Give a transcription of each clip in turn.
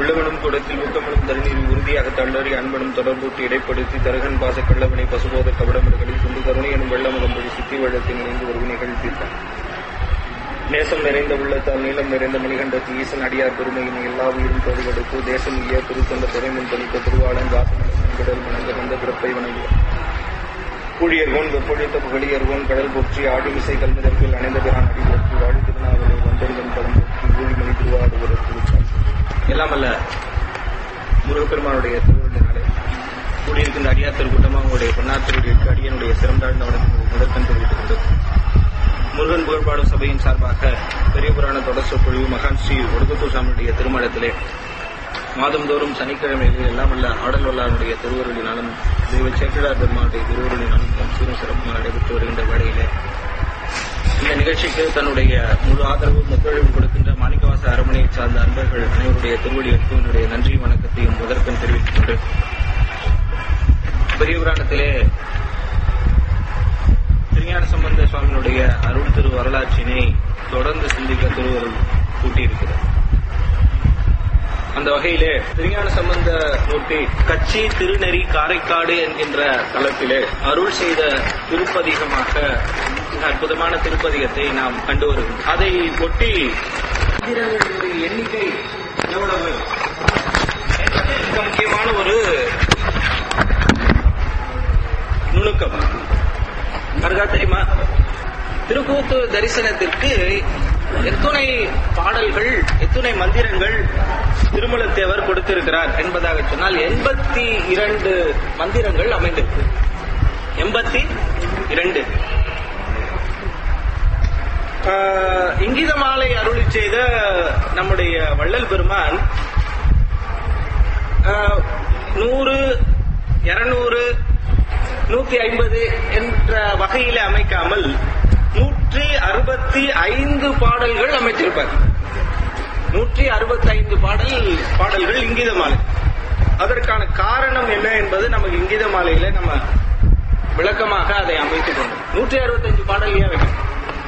உள்ளவனும் கூடத்தில் ஊக்கமனும் தருநீர் உறுதியாக தள்ளறி அன்பனும் தொடர்பூட்டி இடைப்படுத்தி தருகன் பாச கள்ளவனை பசுபோத கபடமிடுகளில் கொண்டு கருணை எனும் வெள்ளமுகம்படி சித்தி வெள்ளத்தில் இணைந்து ஒரு வினைகள் தீர்த்தான் நேசம் நிறைந்த உள்ளத்தால் நீளம் நிறைந்த மணிகண்டத்து ஈசன் அடியார் பெருமையின் எல்லா உயிரும் தோடுகெடுத்து தேசம் ஈய திருத்தொண்ட துறைமுன் பணித்த திருவாளன் தாசன் கடல் மணந்த வந்த பிறப்பை வணங்குவார் ஊழியர்கோன் வெப்பொழித்த புகழியர்கோன் கடல் போற்றி ஆடிமிசை கல்முதற்கில் அணைந்த பிரான் அடி போற்றி வாழி திருநாவலை வந்தெழுதும் படம் போற்றி ஊழிமணி திருவாரூர் திருச்சால் எல்லாம் அல்ல முருகப்பெருமானுடைய திருவிழாலே கூடியிருக்கின்ற அடியார் திருக்கூட்டமாக உங்களுடைய பொன்னாத்திரிக்கு அடியனுடைய சிறந்தாழ்ந்த வணக்கம் முதற்கண் தெரிவித்துக் கொண்டு முருகன் புகழ்பாடும் சபையின் சார்பாக பெரிய புராண தொடர் சொற்பொழிவு மகான் ஸ்ரீ ஒடுக்கத்தூர் சாமியுடைய திருமணத்திலே மாதந்தோறும் சனிக்கிழமைகளில் எல்லாம் வல்ல ஆடல் வல்லாருடைய திருவருளினாலும் தெய்வ சேக்கிழார் பெருமானுடைய திருவருளினாலும் சீரும் சிறப்புமாக நடைபெற்று வருகின்ற வேளையிலே இந்த நிகழ்ச்சிக்கு தன்னுடைய முழு ஆதரவு ஒத்துழைப்பு கொடுக்கின்ற மாணிக்கவாச அரமனையை சார்ந்த அன்பர்கள் அனைவருடைய திருவடிகளுக்கு என்னுடைய நன்றி வணக்கத்தையும் முதற்கண் தெரிவித்துக் கொண்டு பெரிய புராணத்திலே திருஞான சம்பந்த சுவாமியினுடைய அருள் திரு வரலாற்றினை தொடர்ந்து சிந்திக்க திருவருள் கூட்டியிருக்கிறது அந்த வகையிலே திருஞான சம்பந்த மூர்த்தி கட்சி திருநெறி காரைக்காடு என்கின்ற தலைப்பிலே அருள் செய்த திருப்பதிகமாக மிக அற்புதமான திருப்பதிகத்தை நாம் கண்டு வருகிறோம் அதை ஒட்டி மந்திரங்களுடைய எண்ணிக்கை எவ்வளவு என்பது மிக முக்கியமான ஒரு நுணுக்கம் வருகா தெரியுமா திருக்கூத்து தரிசனத்திற்கு எத்துணை பாடல்கள் எத்துணை மந்திரங்கள் திருமலத்தேவர் கொடுத்திருக்கிறார் என்பதாக சொன்னால் எண்பத்தி இரண்டு மந்திரங்கள் அமைந்திருக்கு எண்பத்தி இரண்டு ஆஹ், இங்கித மாலை அருளி செய்த நம்முடைய வள்ளல் பெருமான் ஆஹ், நூறு இருநூறு நூத்தி ஐம்பது என்ற வகையில அமைக்காமல் நூற்றி அறுபத்தி ஐந்து பாடல்கள் அமைச்சிருப்பார் நூற்றி அறுபத்தி ஐந்து பாடல் பாடல்கள் இங்கித மாலை அதற்கான காரணம் என்ன என்பது நமக்கு இங்கித மாலையில நம்ம விளக்கமாக அதை அமைத்துக் கொண்டோம் நூற்றி அறுபத்தஞ்சு பாடல் ஏன் வைக்கணும்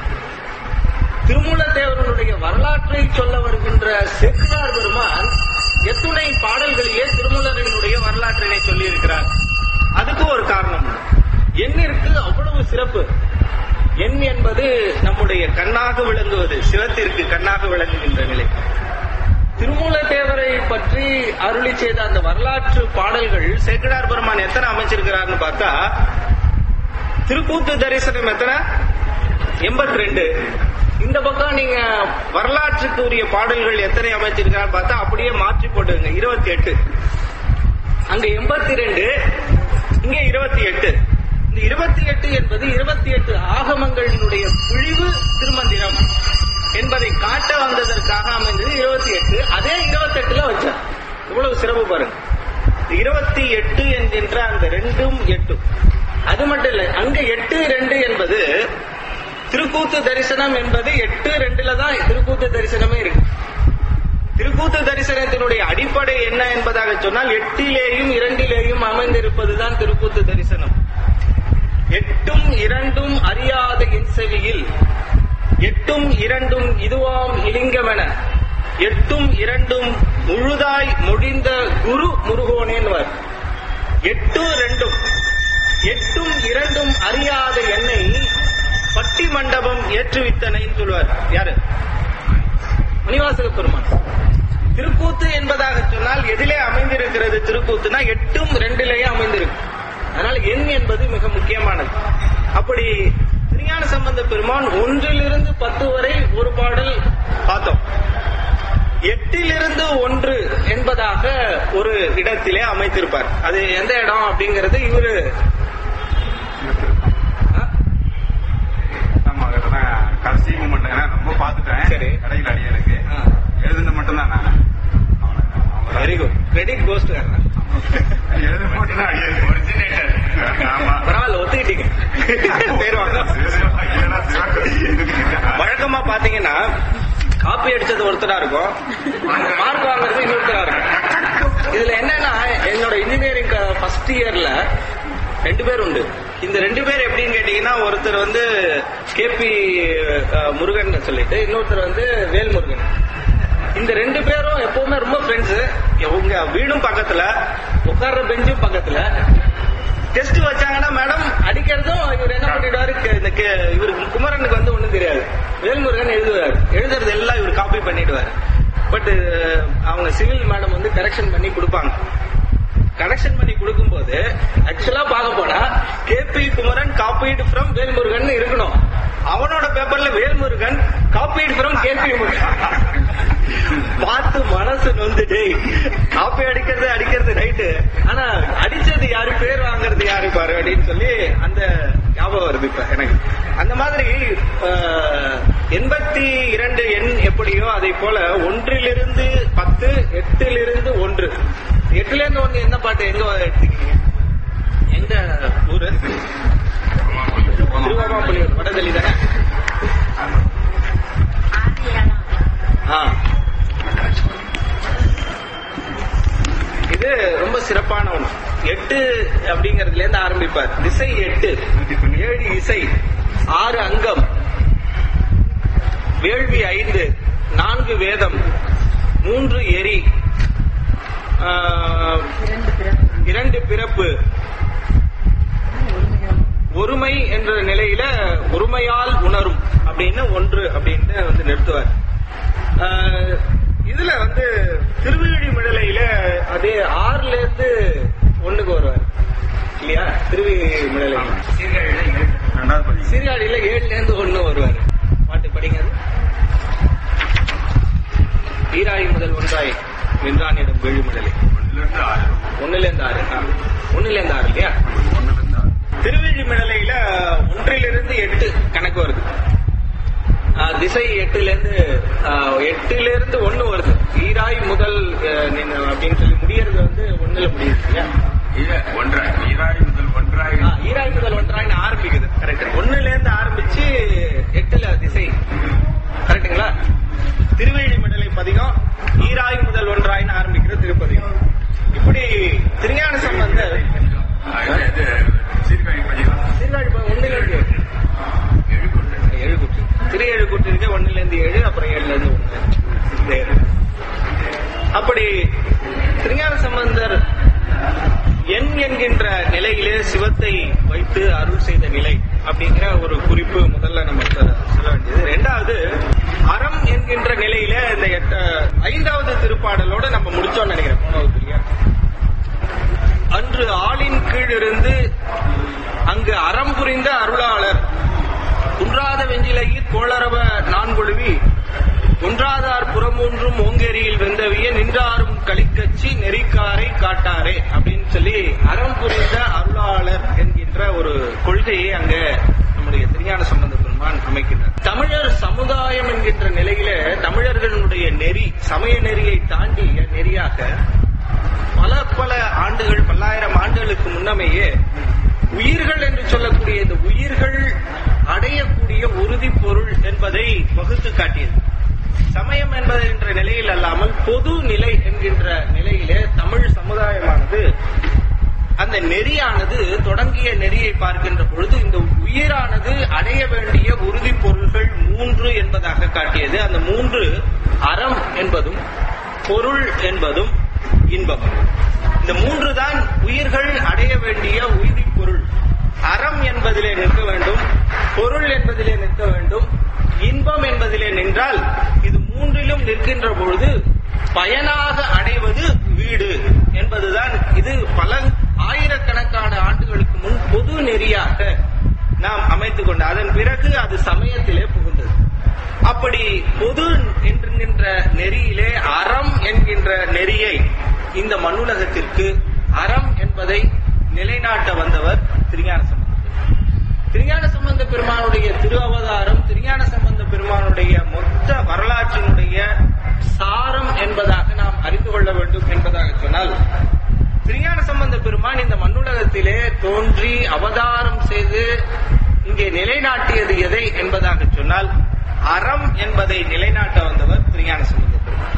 திருமூலத்தேவர்களுடைய வரலாற்றை சொல்ல வருகின்ற செக்குனார் பெருமான் எத்துணை பாடல்களிலே திருமூலரினுடைய வரலாற்றினை சொல்லியிருக்கிறார் அதுக்கு ஒரு காரணம் உண்டு. எண்ணிற்கு அவ்வளவு சிறப்பு எண் என்பது நம்முடைய கண்ணாக விளங்குவது சிவத்திற்கு கண்ணாக விளங்குகின்ற நிலை திருமூலத்தேவரை பற்றி அருளி செய்த அந்த வரலாற்று பாடல்கள் சேக்கடார் பெருமான் எத்தனை அமைச்சிருக்கிறார்னு பார்த்தா திருக்கூத்து தரிசனம் எத்தனை எண்பத்தி ரெண்டு இந்த பக்கம் நீங்க வரலாற்றுக்கு உரிய பாடல்கள் எத்தனை அமைச்சிருக்கான்னு பார்த்தா அப்படியே மாற்றி போட்டுருங்க இருபத்தி எட்டு அங்க எண்பத்தி ரெண்டு இங்க இருபத்தி எட்டு இந்த இருபத்தி எட்டு என்பது இருபத்தி எட்டு ஆகமங்களினுடைய பிழிவு திருமந்திரம் என்பதை காட்ட வந்ததற்காக அமைந்தது இருபத்தி எட்டு அதே இருபத்தி எட்டுல வச்சார் இவ்வளவு சிறப்பு பாருங்க இருபத்தி எட்டு என்கின்ற அந்த ரெண்டும் எட்டும் அது மட்டும் இல்ல அங்க எட்டு ரெண்டு என்பது திருக்கூத்து தரிசனம் என்பது எட்டு ரெண்டுல தான் திருக்கூத்து தரிசனமே இருக்கு திருக்கூத்து தரிசனத்தினுடைய அடிப்படை என்ன என்பதாக சொன்னால் எட்டிலேயும் இரண்டிலேயும் அமைந்திருப்பதுதான் திருக்கூத்து தரிசனம் எட்டும் இரண்டும் அறியாத என் செவியில் எட்டும் இரண்டும் இதுவாம் இலிங்கமென எட்டும் இரண்டும் முழுதாய் மொழிந்த குரு முருகோனேன்வர் எட்டு ரெண்டும் எட்டும் இரண்டும் அறியாத என்னை பட்டி மண்டபம் ஏற்றுவித்தனைன்னு சொல்லுவார் யாரு மணிவாசக பெருமான் திருக்கூத்து என்பதாக சொன்னால் எதிலே அமைந்திருக்கிறது திருக்கூத்துனா எட்டும் ரெண்டிலேயே அமைந்திருக்கு அதனால எண் என்பது மிக முக்கியமானது அப்படி திருஞான சம்பந்த பெருமான் ஒன்றிலிருந்து பத்து வரை ஒரு பாடல் பார்த்தோம் எட்டிலிருந்து ஒன்று என்பதாக ஒரு இடத்திலே அமைத்திருப்பார் அது எந்த இடம் அப்படிங்கிறது இவரு ஆ? ஆமா அதெல்லாம் கடைசி மூமெண்ட் ரொம்ப பாத்துட்டேன் சரி. கடையில் அடியனுக்கு ஆ. எழுதுன மட்டும் தான் நான் வெரி குட் கிரெடிட் கோஸ்ட் எழுது மட்டும் தான் அடியனுக்கு ஒரிஜினேட்டர் ஆமா பரவாயில்ல ஒத்துக்கிட்டீங்க பேர் வாங்க சிவா- சிவா- வழக்கமா பாத்தீங்கன்னா காப்பி அடிச்சது ஒருத்தரா இருக்கும் மார்க் வாங்குறது இன்னொருத்தரா இருக்கும் இதுல என்னன்னா என்னோட இன்ஜினியரிங் ஃபர்ஸ்ட் இயர்ல ரெண்டு பேர் உண்டு இந்த ரெண்டு பேர் எப்படின்னு கேட்டீங்கன்னா ஒருத்தர் வந்து கேபி முருகன் சொல்லிட்டு இன்னொருத்தர் வந்து வேல்முருகன் இந்த ரெண்டு பேரும் எப்பவுமே ரொம்ப ஃப்ரெண்ட்ஸ் உங்க வீடும் பக்கத்துல உட்கார்ற பெஞ்சும் பக்கத்துல டெஸ்ட் வச்சாங்கன்னா மேடம் அடிக்கிறதும் இவர் என்ன பண்ணிடுவாரு கே- இந்த கே- இவருக்கு குமரனுக்கு வந்து ஒண்ணும் தெரியாது வேல்முருகன் எழுதுவார் எழுதுறது எல்லாம் இவர் காப்பி பண்ணிடுவார் பட் அவங்க சிவில் மேடம் வந்து கரெக்ஷன் பண்ணி கொடுப்பாங்க கரெக்ஷன் பண்ணி கொடுக்கும்போது ஆக்சுவலா பார்க்க போனா கேபி குமரன் காப்பீடு ஃப்ரம் வேல்முருகன் இருக்கணும் அவனோட பேப்பர்ல வேல்முருகன் காப்பீடு ஃப்ரம் கேபி முருகன் பார்த்து மனசு நொந்து டேய் காப்பி அடிக்கிறது அடிக்கிறது ரைட்டு ஆனா அடிச்சது யாரு பேர் வாங்குறது யாரு பாரு அப்படின்னு சொல்லி அந்த ஞாபகம் வருது இப்ப எனக்கு அந்த மாதிரி அஹ், எண்பத்தி இரண்டு எண் எப்படியோ அதை போல ஒன்றிலிருந்து பத்து எட்டிலிருந்து ஒன்று எட்டுல இருந்து ஒண்ணு என்ன பாட்டு எங்க எடுத்துக்கீங்க எங்க ஊரு திருவாமாப்புலியூர் வடதள்ளி தானே ஆ. இது ரொம்ப சிறப்பான ஒண்ணு எட்டு அப்படிங்கறதுல இருந்து ஆரம்பிப்பார் திசை எட்டு ஏழு இசை ஆறு அங்கம் வேள்வி ஐந்து நான்கு வேதம் மூன்று எரி ஆ, இரண்டு பிறப்பு ஒருமை என்ற நிலையில ஒருமையால் உணரும் அப்படின்னு ஒன்று அப்படின்னு வந்து நிறுத்துவார் ஆஹ் இதுல வந்து திருவிழிமிழலையில அதே ஆறுல இருந்து ஒண்ணுக்கு வருவார் இல்லையா திருவிழிமிழலை ரெண்டாவது பதிவு சீர்காழியில ஏழுல இருந்து ஒண்ணு வருவார் பாட்டு படிங்க அது. ஈராய் முதல் ஒன்றாய் வென்றானிடம் வேழுமிழலை ஒண்ணுல இருந்து ஆறு ஒண்ணுல இருந்து ஆறு ஆ. ஒண்ணுல இருந்து ஆறு இல்லையா ஒண்ணுல இருந்து ஆறு திருவிழிமிழலையில ஒன்றிலிருந்து எட்டு கணக்கு வருது ஆ, திசை எட்டுல இருந்து ஆ, எட்டுல இருந்து ஒண்ணு வருது ஈராய் முதல் அ, நின்னு அப்படின்னு சொல்லி முடியறது வந்து ஒண்ணுல முடியுது இல்லையா? இல்ல ஒன்றாய் ஈராய் முதல் ஒன்றாய் ஆ, ஈராய் முதல் ஒன்றாய்னு ஆரம்பிக்குது கரெக்ட் ஒண்ணுல இருந்து ஆரம்பிச்சு எட்டுல திசை கரெக்ட்டுங்களா திருவேழிமடலை பதிகம் ஈராய் முதல் ஒன்றாய்னு ஆரம்பிக்கிற திருப்பதிகம் இப்படி திருஞான சம்பந்தர் ஆ, இது இது சீர்காழி பதிகம் சீர்காழி ப- ஒண்ணுல இருந்து எட்டு. எழுக்குண்டு ஏழு குற்று திரு ஏழு குற்று இருக்கு ஒண்ணுல இருந்து ஏழு அப்புறம் ஏழுல இருந்து ஒண்ணு இந்த ஏழு. அப்படி திருஞான சம்பந்தர் எண் என்கின்ற நிலையிலே சிவத்தை வைத்து அருள் செய்த நிலை அப்படிங்கிற ஒரு குறிப்பு முதல்ல நம்ம சொல்ல சொல்ல வேண்டியது ரெண்டாவது அறம் என்கின்ற நிலையில இந்த எட்ட ஐந்தாவது திருப்பாடலோட நம்ம முடிச்சோம்னு நினைக்கிறேன் போன இல்லையா அன்று ஆளின் கீழ் இருந்து அங்கு அறம் புரிந்த அருளாளர் குன்றாத வெஞ்சிலையில் கோளரவ நான்கொழுவி குன்றாதார் புறமூன்றும் ஓங்கேரியில் வெந்தவிய நின்றாரும் களிக்கச்சி நெறிக்காரை காட்டாரே அப்படின்னு சொல்லி அறம் புரிந்த அருளாளர் என்கின்ற ஒரு கொள்கையை அங்க நம்முடைய திருஞான சம்பந்த பெருமான் அமைக்கின்றார் தமிழர் சமுதாயம் என்கின்ற நிலையில தமிழர்களுடைய நெறி சமய நெறியை தாண்டிய நெறியாக பல பல ஆண்டுகள் பல்லாயிரம் ஆண்டுகளுக்கு முன்னமேயே உயிர்கள் என்று சொல்லக்கூடிய இந்த உயிர்கள் அடையக்கூடிய உறுதி பொருள் என்பதை வகுத்து காட்டியது சமயம் என்பது என்ற நிலையில் அல்லாமல் பொது நிலை என்கின்ற நிலையிலே தமிழ் சமுதாயமானது அந்த நெறியானது தொடங்கிய நெறியை பார்க்கின்ற பொழுது இந்த உயிரானது அடைய வேண்டிய உறுதி பொருள்கள் மூன்று என்பதாக காட்டியது அந்த மூன்று அறம் என்பதும் பொருள் என்பதும் இன்பம் இந்த மூன்று தான் உயிர்கள் அடைய வேண்டிய உறுதி பொருள் அறம் என்பதிலே நிற்க வேண்டும் பொருள் என்பதிலே நிற்க வேண்டும் இன்பம் என்பதிலே நின்றால் இது மூன்றிலும் நிற்கின்ற பொழுது பயனாக அடைவது வீடு என்பதுதான் இது பல ஆயிரக்கணக்கான ஆண்டுகளுக்கு முன் பொது நெறியாக நாம் அமைத்துக் கொண்ட அதன் பிறகு அது சமயத்திலே புகுந்தது அப்படி பொது என்கின்ற நெறியிலே அறம் என்கின்ற நெறியை இந்த மண்ணுலகத்திற்கு அறம் என்பதை நிலைநாட்ட வந்தவர் திருஞான சம்பந்தர் திருஞான சம்பந்த பெருமானுடைய திரு அவதாரம் திருஞான சம்பந்த பெருமானுடைய மொத்த வரலாற்றினுடைய சாரம் என்பதாக நாம் அறிந்து கொள்ள வேண்டும் என்பதாக சொன்னால் திருஞான சம்பந்த பெருமான் இந்த மண்ணுலகத்திலே தோன்றி அவதாரம் செய்து இங்கே நிலைநாட்டியது எதை என்பதாக சொன்னால் அறம் என்பதை நிலைநாட்ட வந்தவர் திருஞான சம்பந்த பெருமான்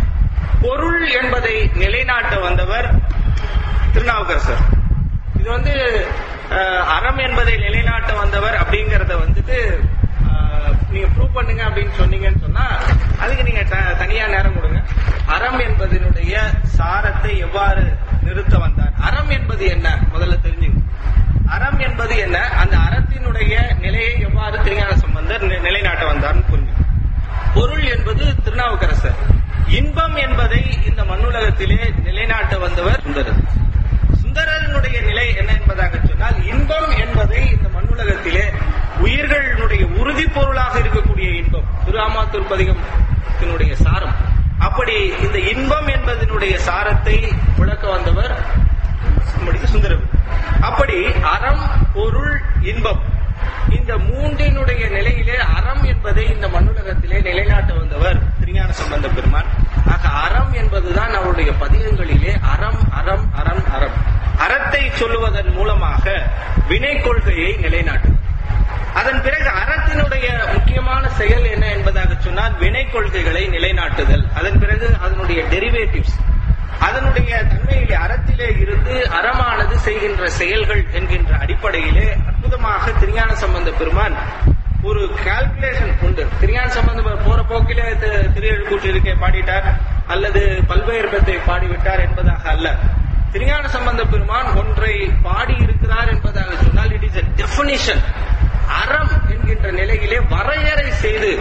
பொருள் என்பதை நிலைநாட்ட வந்தவர் திருநாவுக்கரசர் இது வந்து அஹ், அறம் என்பதை நிலைநாட்ட வந்தவர் அப்படிங்கறத வந்துட்டு அஹ், நீங்க ப்ரூவ் பண்ணுங்க அப்படின்னு சொன்னீங்கன்னு சொன்னா அதுக்கு நீங்க த- தனியா நேரம் கொடுங்க அறம் என்பதனுடைய சம்பந்தத்தினுடைய சாரத்தை எவ்வாறு நிறுத்த வந்தார் அறம் என்பது என்ன முதல்ல தெரிஞ்சுங்க அறம் என்பது என்ன அந்த அறத்தினுடைய நிலையை எவ்வாறு திருஞான சம்பந்தர் நி- நிலைநாட்ட வந்தார்னு புரிஞ்சு பொருள் என்பது திருநாவுக்கரசர் இன்பம் என்பதை இந்த மண்ணுலகத்திலே நிலைநாட்ட வந்தவர் சுந்தரர் சுந்தரனுடைய நிலை என்ன என்பதாக சொன்னால் இன்பம் என்பதை இந்த மண்ணுலகத்திலே உயிர்களுடைய உறுதி பொருளாக இருக்கக்கூடிய இன்பம் திருஆமாத்தூர் பதிகத்தினுடைய சாரம் அப்படி இந்த இன்பம் என்பதனுடைய சாரத்தை விளக்க வந்தவர் நம்முடைய சுந்தரம் அப்படி அறம் பொருள் இன்பம் இந்த மூன்றினுடைய நிலையிலே அறம் என்பதை இந்த மண்ணுலகத்திலே நிலைநாட்ட வந்தவர் திருஞான சம்பந்த பெருமான் ஆக அறம் என்பதுதான் அவருடைய பதிகங்களிலே அறம் அறம் அறம் அறம் அறத்தை சொல்லுவதன் மூலமாக வினை கொள்கையை நிலைநாட்டுவார் அதன் பிறகு அறத்தினுடைய முக்கியமான செயல் என்ன என்பதாக சொன்னால் வினை கொள்கைகளை நிலைநாட்டுதல் அதன் பிறகு அதனுடைய டெரிவேட்டிவ்ஸ் அதனுடைய தன்மையிலே அறத்திலே இருந்து அறமானது செய்கின்ற செயல்கள் என்கின்ற அடிப்படையிலே அற்புதமாக திருஞான சம்பந்த பெருமான் ஒரு கால்குலேஷன் உண்டு திருஞான சம்பந்தம் போற போக்கிலே தி- திருஎழுக்கூற்று இருக்கை பாடிட்டார் அல்லது பல்வேறுபத்தை பாடிவிட்டார் என்பதாக அல்ல திருஞான சம்பந்த பெருமான் ஒன்றை பாடி இருக்கிறார் என்பதாக சொன்னால் இட் இஸ் a டெபினிஷன் அறம் என்கின்ற நிலையிலே வரையறை செய்து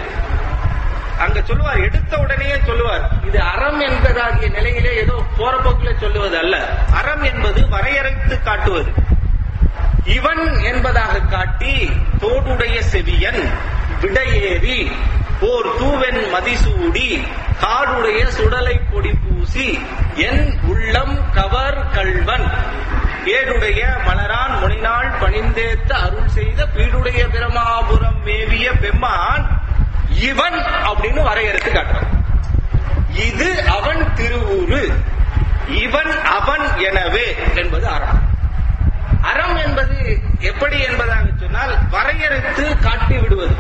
அங்க சொல்லுவார் எடுத்த உடனேயே சொல்லுவார் இது அறம் என்பதாகிய நிலையிலே ஏதோ போற போக்கிலே சொல்லுவது அல்ல அறம் என்பது வரையறைத்து காட்டுவது இவன் என்பதாக காட்டி தோடுடைய செவியன் விடையேறி போர் தூவென் மதிசூடி காடுடைய சுடலை பொடி பூசி என் உள்ளம் கவர் கள்வன் ஏடுடைய மலரான் முனிநாள் பணிந்தேத்த அருள் செய்த பீடுடைய பிரமாபுரம் மேவிய பெம்மான் இவன் அப்படின்னு வரையறுத்து காட்டுறான் இது அவன் திருவூரு இவன் அவன் எனவே என்பது அறம் அறம் என்பது எப்படி என்பதாக சொன்னால் வரையறுத்து காட்டி விடுவது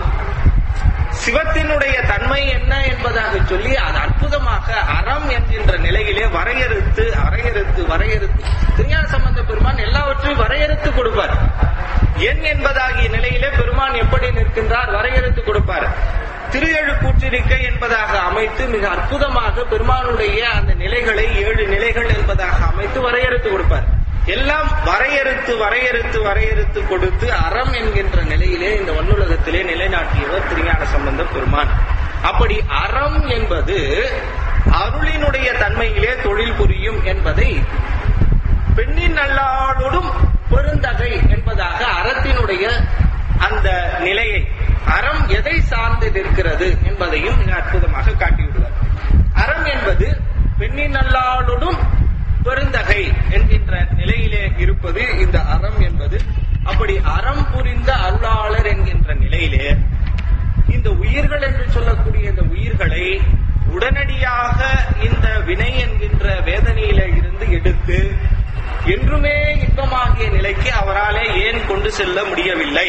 சிவத்தினுடைய தன்மை என்ன என்பதாக சொல்லி அது அற்புதமாக அறம் என்கின்ற நிலையிலே வரையறுத்து வரையறுத்து வரையறுத்து திருஞான சம்பந்த பெருமான் எல்லாவற்றையும் வரையறுத்து கொடுப்பார் எண் என்பதாகிய நிலையிலே பெருமான் எப்படி நிற்கின்றார் வரையறுத்து கொடுப்பார் திருஏழு கூற்றிருக்கை என்பதாக அமைத்து மிக அற்புதமாக பெருமானுடைய அந்த நிலைகளை ஏழு நிலைகள் என்பதாக அமைத்து வரையறுத்து கொடுப்பார் எல்லாம் வரையறுத்து வரையறுத்து வரையறுத்து கொடுத்து அறம் என்கின்ற நிலையிலே இந்த வன்னுலகத்திலே நிலைநாட்டியவர் திருஞான சம்பந்த பெருமான் அப்படி அறம் என்பது அருளினுடைய தன்மையிலே தொழில் புரியும் என்பதை பெண்ணின் நல்லாளோடும் பெருந்தகை என்பதாக அறத்தினுடைய அந்த நிலையை அறம் எதை சார்ந்து நிற்கிறது என்பதையும் மிக அற்புதமாக காட்டிவிடுவார் அறம் என்பது பெண்ணின் நல்லாளோடும் பெருந்தகை என்கின்ற நிலையிலே இருப்பது இந்த அறம் என்பது அப்படி அறம் புரிந்த அருளாளர் என்கின்ற நிலையிலே இந்த உயிர்கள் என்று சொல்லக்கூடிய இந்த உயிர்களை உடனடியாக இந்த வினை என்கின்ற வேதனையில இருந்து எடுத்து என்றுமே இன்பமாகிய நிலைக்கு அவராலே ஏன் கொண்டு செல்ல முடியவில்லை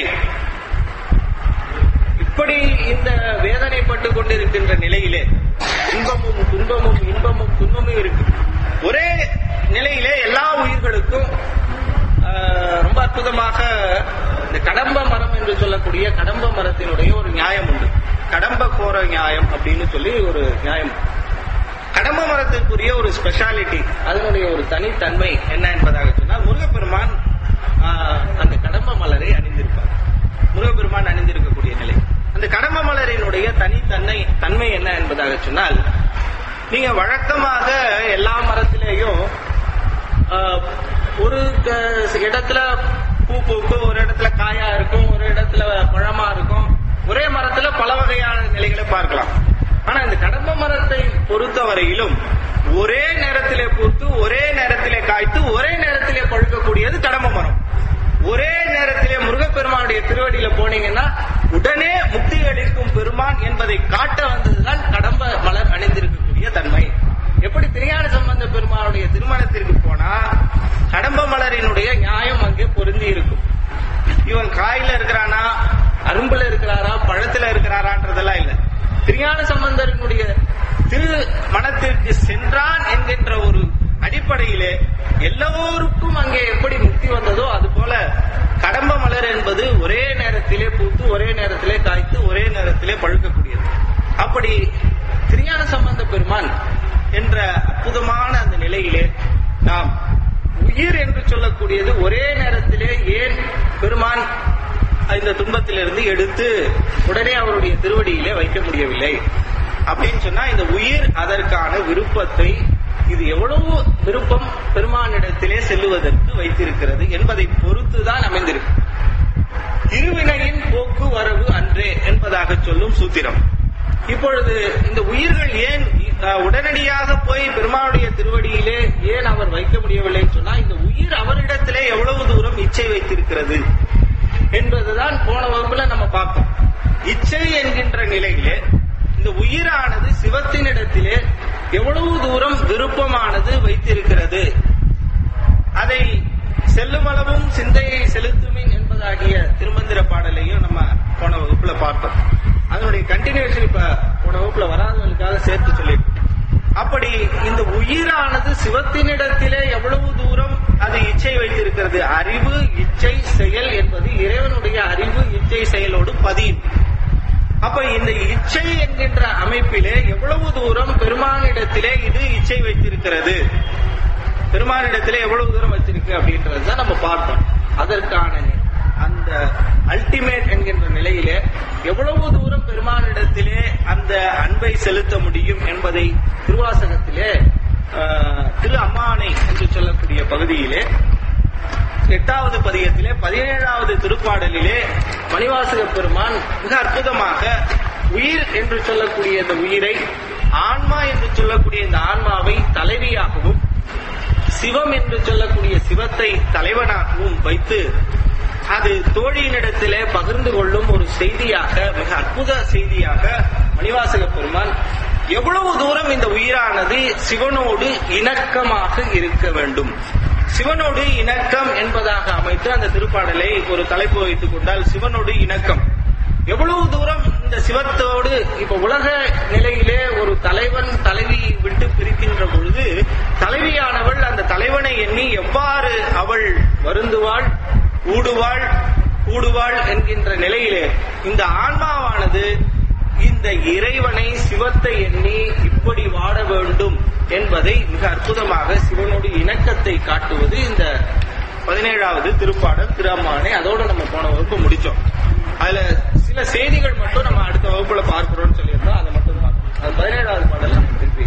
இப்படி இந்த வேதனைப்பட்டு கொண்டிருக்கின்ற நிலையிலே இன்பமும் துன்பமும் இன்பமும் துன்பமும் இருக்கு ஒரே நிலையிலே எல்லா உயிர்களுக்கும் ஆஹ், ரொம்ப அற்புதமாக இந்த கடம்ப மரம் என்று சொல்லக்கூடிய கடம்ப மரத்தினுடைய ஒரு நியாயம் உண்டு கடம்ப கோர நியாயம் அப்படின்னு சொல்லி ஒரு நியாயம் கடம்ப மரத்திற்குரிய ஒரு ஸ்பெஷாலிட்டி அதனுடைய ஒரு தனித்தன்மை என்ன என்பதாக சொன்னால் முருகப்பெருமான் ஆஹ், அந்த கடம்ப மலரை அணிந்திருப்பார் முருகப்பெருமான் அணிந்திருக்கக்கூடிய நிலை அந்த கடம்ப மலரினுடைய தனித்தன்மை தன்மை என்ன என்பதாக சொன்னால் நீங்க வழக்கமாக எல்லா மரத்திலேயும் ஆஹ், ஒரு க- இடத்துல பூ பூக்கும் ஒரு இடத்துல காயா இருக்கும் ஒரு இடத்துல பழமா இருக்கும் ஒரே மரத்துல பல வகையான நிலைகளை பார்க்கலாம் ஆனா இந்த கடம்ப மரத்தை பொறுத்தவரையிலும் ஒரே நேரத்திலே பூத்து ஒரே நேரத்திலே காய்த்து ஒரே நேரத்திலே பழுக்கக்கூடியது கடம்ப மரம் ஒரே நேரத்திலே முருகப்பெருமானுடைய திருவடியில போனீங்கன்னா உடனே முக்தி அளிக்கும் பெருமான் என்பதை காட்ட வந்ததுதான் கடம்ப மலர் அணிந்திருக்கக்கூடிய தன்மை எப்படி திருஞான சம்பந்த பெருமானுடைய திருமணத்திற்கு போனா கடம்ப மலரினுடைய நியாயம் அங்கே பொருந்தி இருக்கும் இவன் காயில இருக்கிறானா அரும்புல இருக்கிறாரா பழத்துல இருக்கிறாரான்றதெல்லாம் இல்ல திருஞான சம்பந்தரினுடைய திரு மனத்திற்கு சென்றான் என்கின்ற ஒரு அடிப்படையிலே எல்லோருக்கும் அங்கே எப்படி முக்தி வந்ததோ அது போல கடம்ப மலர் என்பது ஒரே நேரத்திலே பூத்து ஒரே நேரத்திலே காய்த்து ஒரே நேரத்திலே பழுக்கக்கூடியது அப்படி திருஞான சம்பந்த பெருமான் என்ற அற்புதமான அந்த நிலையிலே நாம் உயிர் என்று சொல்லக்கூடியது ஒரே நேரத்திலே ஏன் பெருமான் இந்த துன்பத்திலிருந்து எடுத்து உடனே அவருடைய திருவடியிலே வைக்க முடியவில்லை அப்படின்னு சொன்னா இந்த உயிர் அதற்கான விருப்பத்தை இது எவ்வளவு விருப்பம் பெருமானிடத்திலே செல்லுவதற்கு வைத்திருக்கிறது என்பதை பொறுத்துதான் அமைந்திருக்கு இருவினையின் போக்கு வரவு அன்றே என்பதாக சொல்லும் சூத்திரம் இப்பொழுது இந்த உயிர்கள் ஏன் அஹ், உடனடியாக போய் பெருமானுடைய திருவடியிலே ஏன் அவர் வைக்க முடியவில்லைன்னு சொன்னா இந்த உயிர் அவரிடத்திலே எவ்வளவு தூரம் இச்சை வைத்திருக்கிறது என்பதுதான் போன வகுப்புல நம்ம பார்த்தோம் இச்சை என்கின்ற நிலையிலே இந்த உயிரானது சிவத்தினிடத்திலே எவ்வளவு தூரம் விருப்பமானது வைத்திருக்கிறது அதை செல்லுமளவும் சிந்தையை செலுத்துமின் என்பதாகிய திருமந்திர பாடலையும் நம்ம போன வகுப்புல பார்த்தோம் அதனுடைய கண்டினியூஷன் இப்ப போன வகுப்புல வராதவர்களுக்காக சேர்த்து சொல்லிட்டு அப்படி இந்த உயிரானது சிவத்தினிடத்திலே எவ்வளவு தூரம் அது இச்சை வைத்திருக்கிறது அறிவு இச்சை செயல் என்பது இறைவனுடைய அறிவு இச்சை செயலோடு பதியும் அப்ப இந்த இச்சை என்கின்ற அமைப்பிலே எவ்வளவு தூரம் பெருமானிடத்திலே இது இச்சை வைத்திருக்கிறது பெருமானிடத்திலே எவ்வளவு தூரம் வச்சிருக்கு அப்படின்றது தான் நம்ம பார்த்தோம் அதற்கான அந்த அல்டிமேட் என்கின்ற நிலையிலே எவ்வளவு தூரம் பெருமானிடத்திலே அந்த அன்பை செலுத்த முடியும் என்பதை திருவாசகத்திலே ஆஹ், திரு அம்மானை என்று சொல்லக்கூடிய பகுதியிலே எட்டாவது பதிகத்திலே பதினேழாவது திருப்பாடலிலே மணிவாசக பெருமான் மிக அற்புதமாக உயிர் என்று சொல்லக்கூடிய இந்த உயிரை ஆன்மா என்று சொல்லக்கூடிய இந்த ஆன்மாவை தலைவியாகவும் சிவம் என்று சொல்லக்கூடிய சிவத்தை தலைவனாகவும் வைத்து அது தோழியினிடத்திலே பகிர்ந்து கொள்ளும் ஒரு செய்தியாக மிக அற்புத செய்தியாக மணிவாசக பெருமான் எவ்வளவு தூரம் இந்த உயிரானது சிவனோடு இணக்கமாக இருக்க வேண்டும் சிவனோடு இணக்கம் என்பதாக அமைத்து அந்த திருப்பாடலை ஒரு தலைப்பு வைத்துக் கொண்டால் சிவனோடு இணக்கம் எவ்வளவு தூரம் இந்த சிவத்தோடு இப்ப உலக நிலையிலே ஒரு தலைவன் தலைவி விட்டு பிரிக்கின்ற பொழுது தலைவியானவள் அந்த தலைவனை எண்ணி எவ்வாறு அவள் வருந்துவாள் ஊடுவாள் கூடுவாள் என்கின்ற நிலையிலே இந்த ஆன்மாவானது இந்த இறைவனை சிவத்தை எண்ணி இப்படி வாட வேண்டும் என்பதை மிக அற்புதமாக சிவனோடு இணக்கத்தை காட்டுவது இந்த பதினேழாவது திருப்பாடல் திருஅம்மானை அதோட நம்ம போன வகுப்பு முடிச்சோம் அதுல சில செய்திகள் மட்டும் நம்ம அடுத்த வகுப்புல பார்க்கிறோம்னு சொல்லியிருந்தோம் அதை மட்டும் தான் அது பதினேழாவது பாடல் நம்ம திருப்பி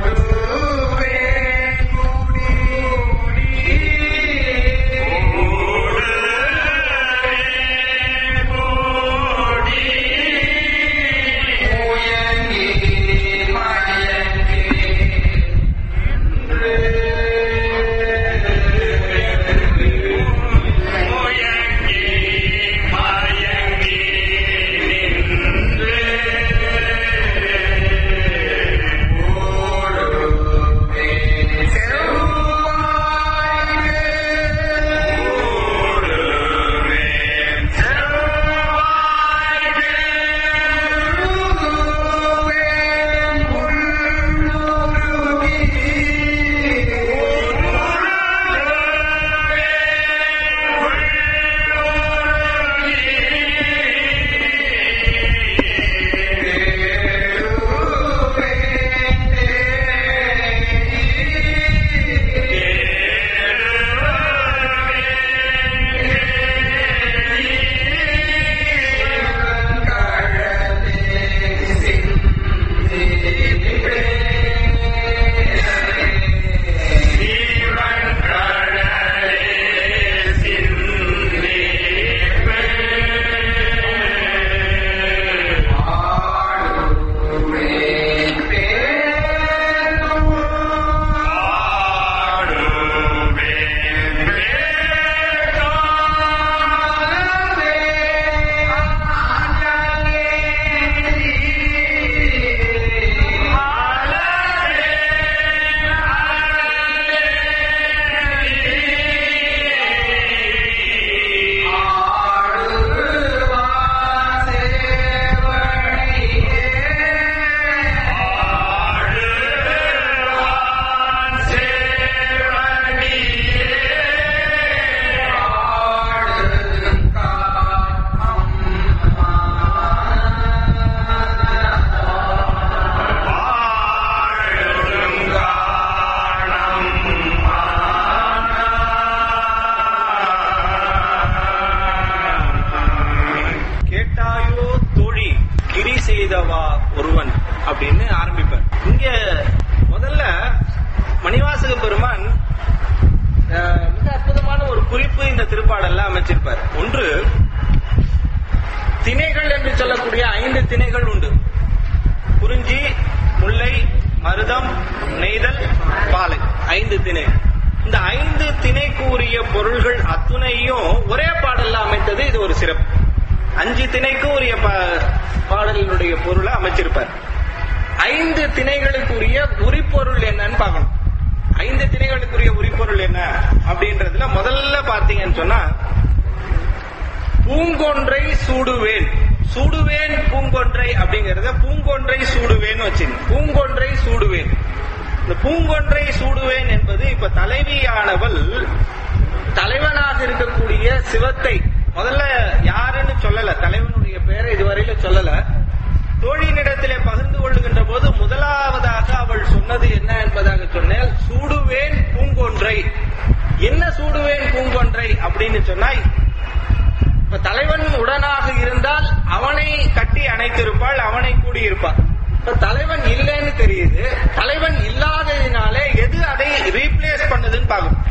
கூடி அப்படின்னு ஆரம்பிப்பார் இங்க முதல்ல மணிவாசக பெருமான் அஹ், மிக அற்புதமான ஒரு குறிப்பு இந்த திருப்பாடல்ல அமைச்சிருப்பார் ஒன்று திணைகள் என்று சொல்லக்கூடிய ஐந்து திணைகள் உண்டு குறிஞ்சி முல்லை மருதம் நெய்தல் பாலை ஐந்து திணை இந்த ஐந்து திணைக்கு உரிய பொருள்கள் அத்துணையும் ஒரே பாடல்ல அமைத்தது இது ஒரு சிறப்பு அஞ்சு திணைக்கு உரிய பா- பாடலினுடைய பொருளை அமைச்சிருப்பார் ஐந்து திணைகளுக்குரிய உரிப்பொருள் என்னன்னு பார்க்கணும் ஐந்து திணைகளுக்குரிய உரிப்பொருள் என்ன அப்படின்றதுல முதல்ல பார்த்தீங்கன்னு சொன்னா பூங்கொன்றை சூடுவேன் சூடுவேன் பூங்கொன்றை அப்படிங்கறத பூங்கொன்றை சூடுவேன் வச்சுங்க பூங்கொன்றை சூடுவேன் இந்த பூங்கொன்றை சூடுவேன் என்பது இப்ப தலைவியானவள் தலைவனாக இருக்கக்கூடிய சிவத்தை முதல்ல யாருன்னு சொல்லல தலைவனுடைய பெயரை இதுவரையில சொல்லல தோழியினிடத்திலே பகிர்ந்து கொள்ளுகின்ற போது முதலாவதாக அவள் சொன்னது என்ன என்பதாக சொன்னால் சூடுவேன் பூங்கொன்றை என்ன சூடுவேன் பூங்கொன்றை அப்படின்னு சொன்னா இப்ப தலைவன் உடனாக இருந்தால் அவனை கட்டி அணைத்திருப்பாள் அவனை கூடியிருப்பாள் இப்ப தலைவன் இல்லைன்னு தெரியுது தலைவன் இல்லாததினாலே எது அதை ரீப்ளேஸ் பண்ணுதுன்னு பார்க்கணும்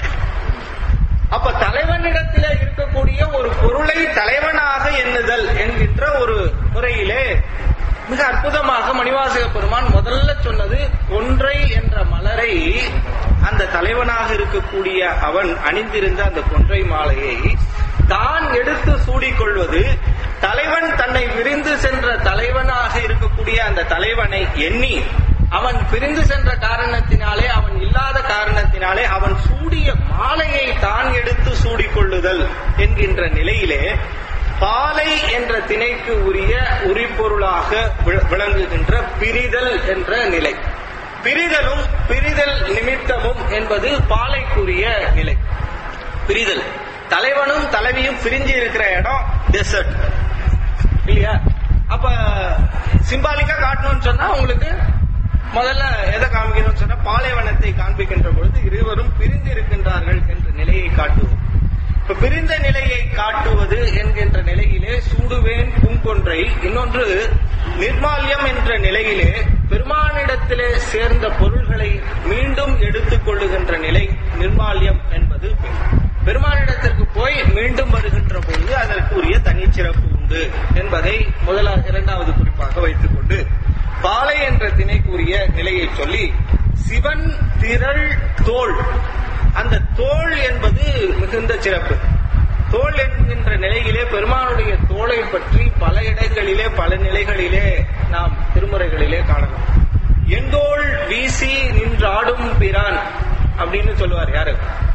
அப்ப தலைவனிடத்தில இருக்கக்கூடிய ஒரு பொருளை தலைவனாக எண்ணுதல் என்கின்ற ஒரு முறையிலே மிக அற்புதமாக மணிவாசக பெருமான் முதல்ல சொன்னது ஒன்றை என்ற மலரை அந்த தலைவனாக இருக்கக்கூடிய அவன் அணிந்திருந்த அந்த கொன்றை மாலையை தான் எடுத்து சூடிக்கொள்வது தலைவன் தன்னை விரிந்து சென்ற தலைவனாக இருக்கக்கூடிய அந்த தலைவனை எண்ணி அவன் பிரிந்து சென்ற காரணத்தினாலே அவன் இல்லாத காரணத்தினாலே அவன் சூடிய மாலையை தான் எடுத்து சூடிக்கொள்ளுதல் என்கின்ற நிலையிலே பாலை என்ற திணைக்கு உரிய உரிப்பொருளாக வி- விளங்குகின்ற பிரிதல் என்ற நிலை பிரிதலும் பிரிதல் நிமித்தமும் என்பது பாலைக்குரிய நிலை பிரிதல் தலைவனும் தலைவியும் பிரிஞ்சு இருக்கிற இடம் டெசர்ட் இல்லையா அப்ப சிம்பாலிக்கா காட்டணும்னு சொன்னா உங்களுக்கு முதல்ல எதை காமிக்கணும்னு சொன்னா பாலைவனத்தை காண்பிக்கின்ற பொழுது இருவரும் பிரிந்து இருக்கின்றார்கள் என்ற நிலையை காட்டுவோம் இப்ப பிரிந்த நிலையை காட்டுவது என்கின்ற நிலையிலே சூடுவேன் பூங்கொன்றை இன்னொன்று நிர்மால்யம் என்ற நிலையிலே பெருமானிடத்திலே சேர்ந்த பொருள்களை மீண்டும் எடுத்துக் கொள்ளுகின்ற நிலை நிர்மால்யம் என்பது பெண். பெருமானிடத்திற்கு போய் மீண்டும் வருகின்ற பொழுது அதற்கு உரிய தனிச்சிறப்பு உண்டு என்பதை முதலாக இரண்டாவது குறிப்பாக வைத்துக் கொண்டு பாலை என்ற திணைக்குரிய நிலையை சொல்லி சிவன் திரள் தோள் அந்த தோள் என்பது மிகுந்த சிறப்பு தோள் என்கின்ற நிலையிலே பெருமானுடைய தோளை பற்றி பல இடங்களிலே பல நிலைகளிலே நாம் திருமுறைகளிலே காணலாம் எந்தோள் வீசி நின்றாடும் பிரான் அப்படின்னு சொல்லுவார் யாரு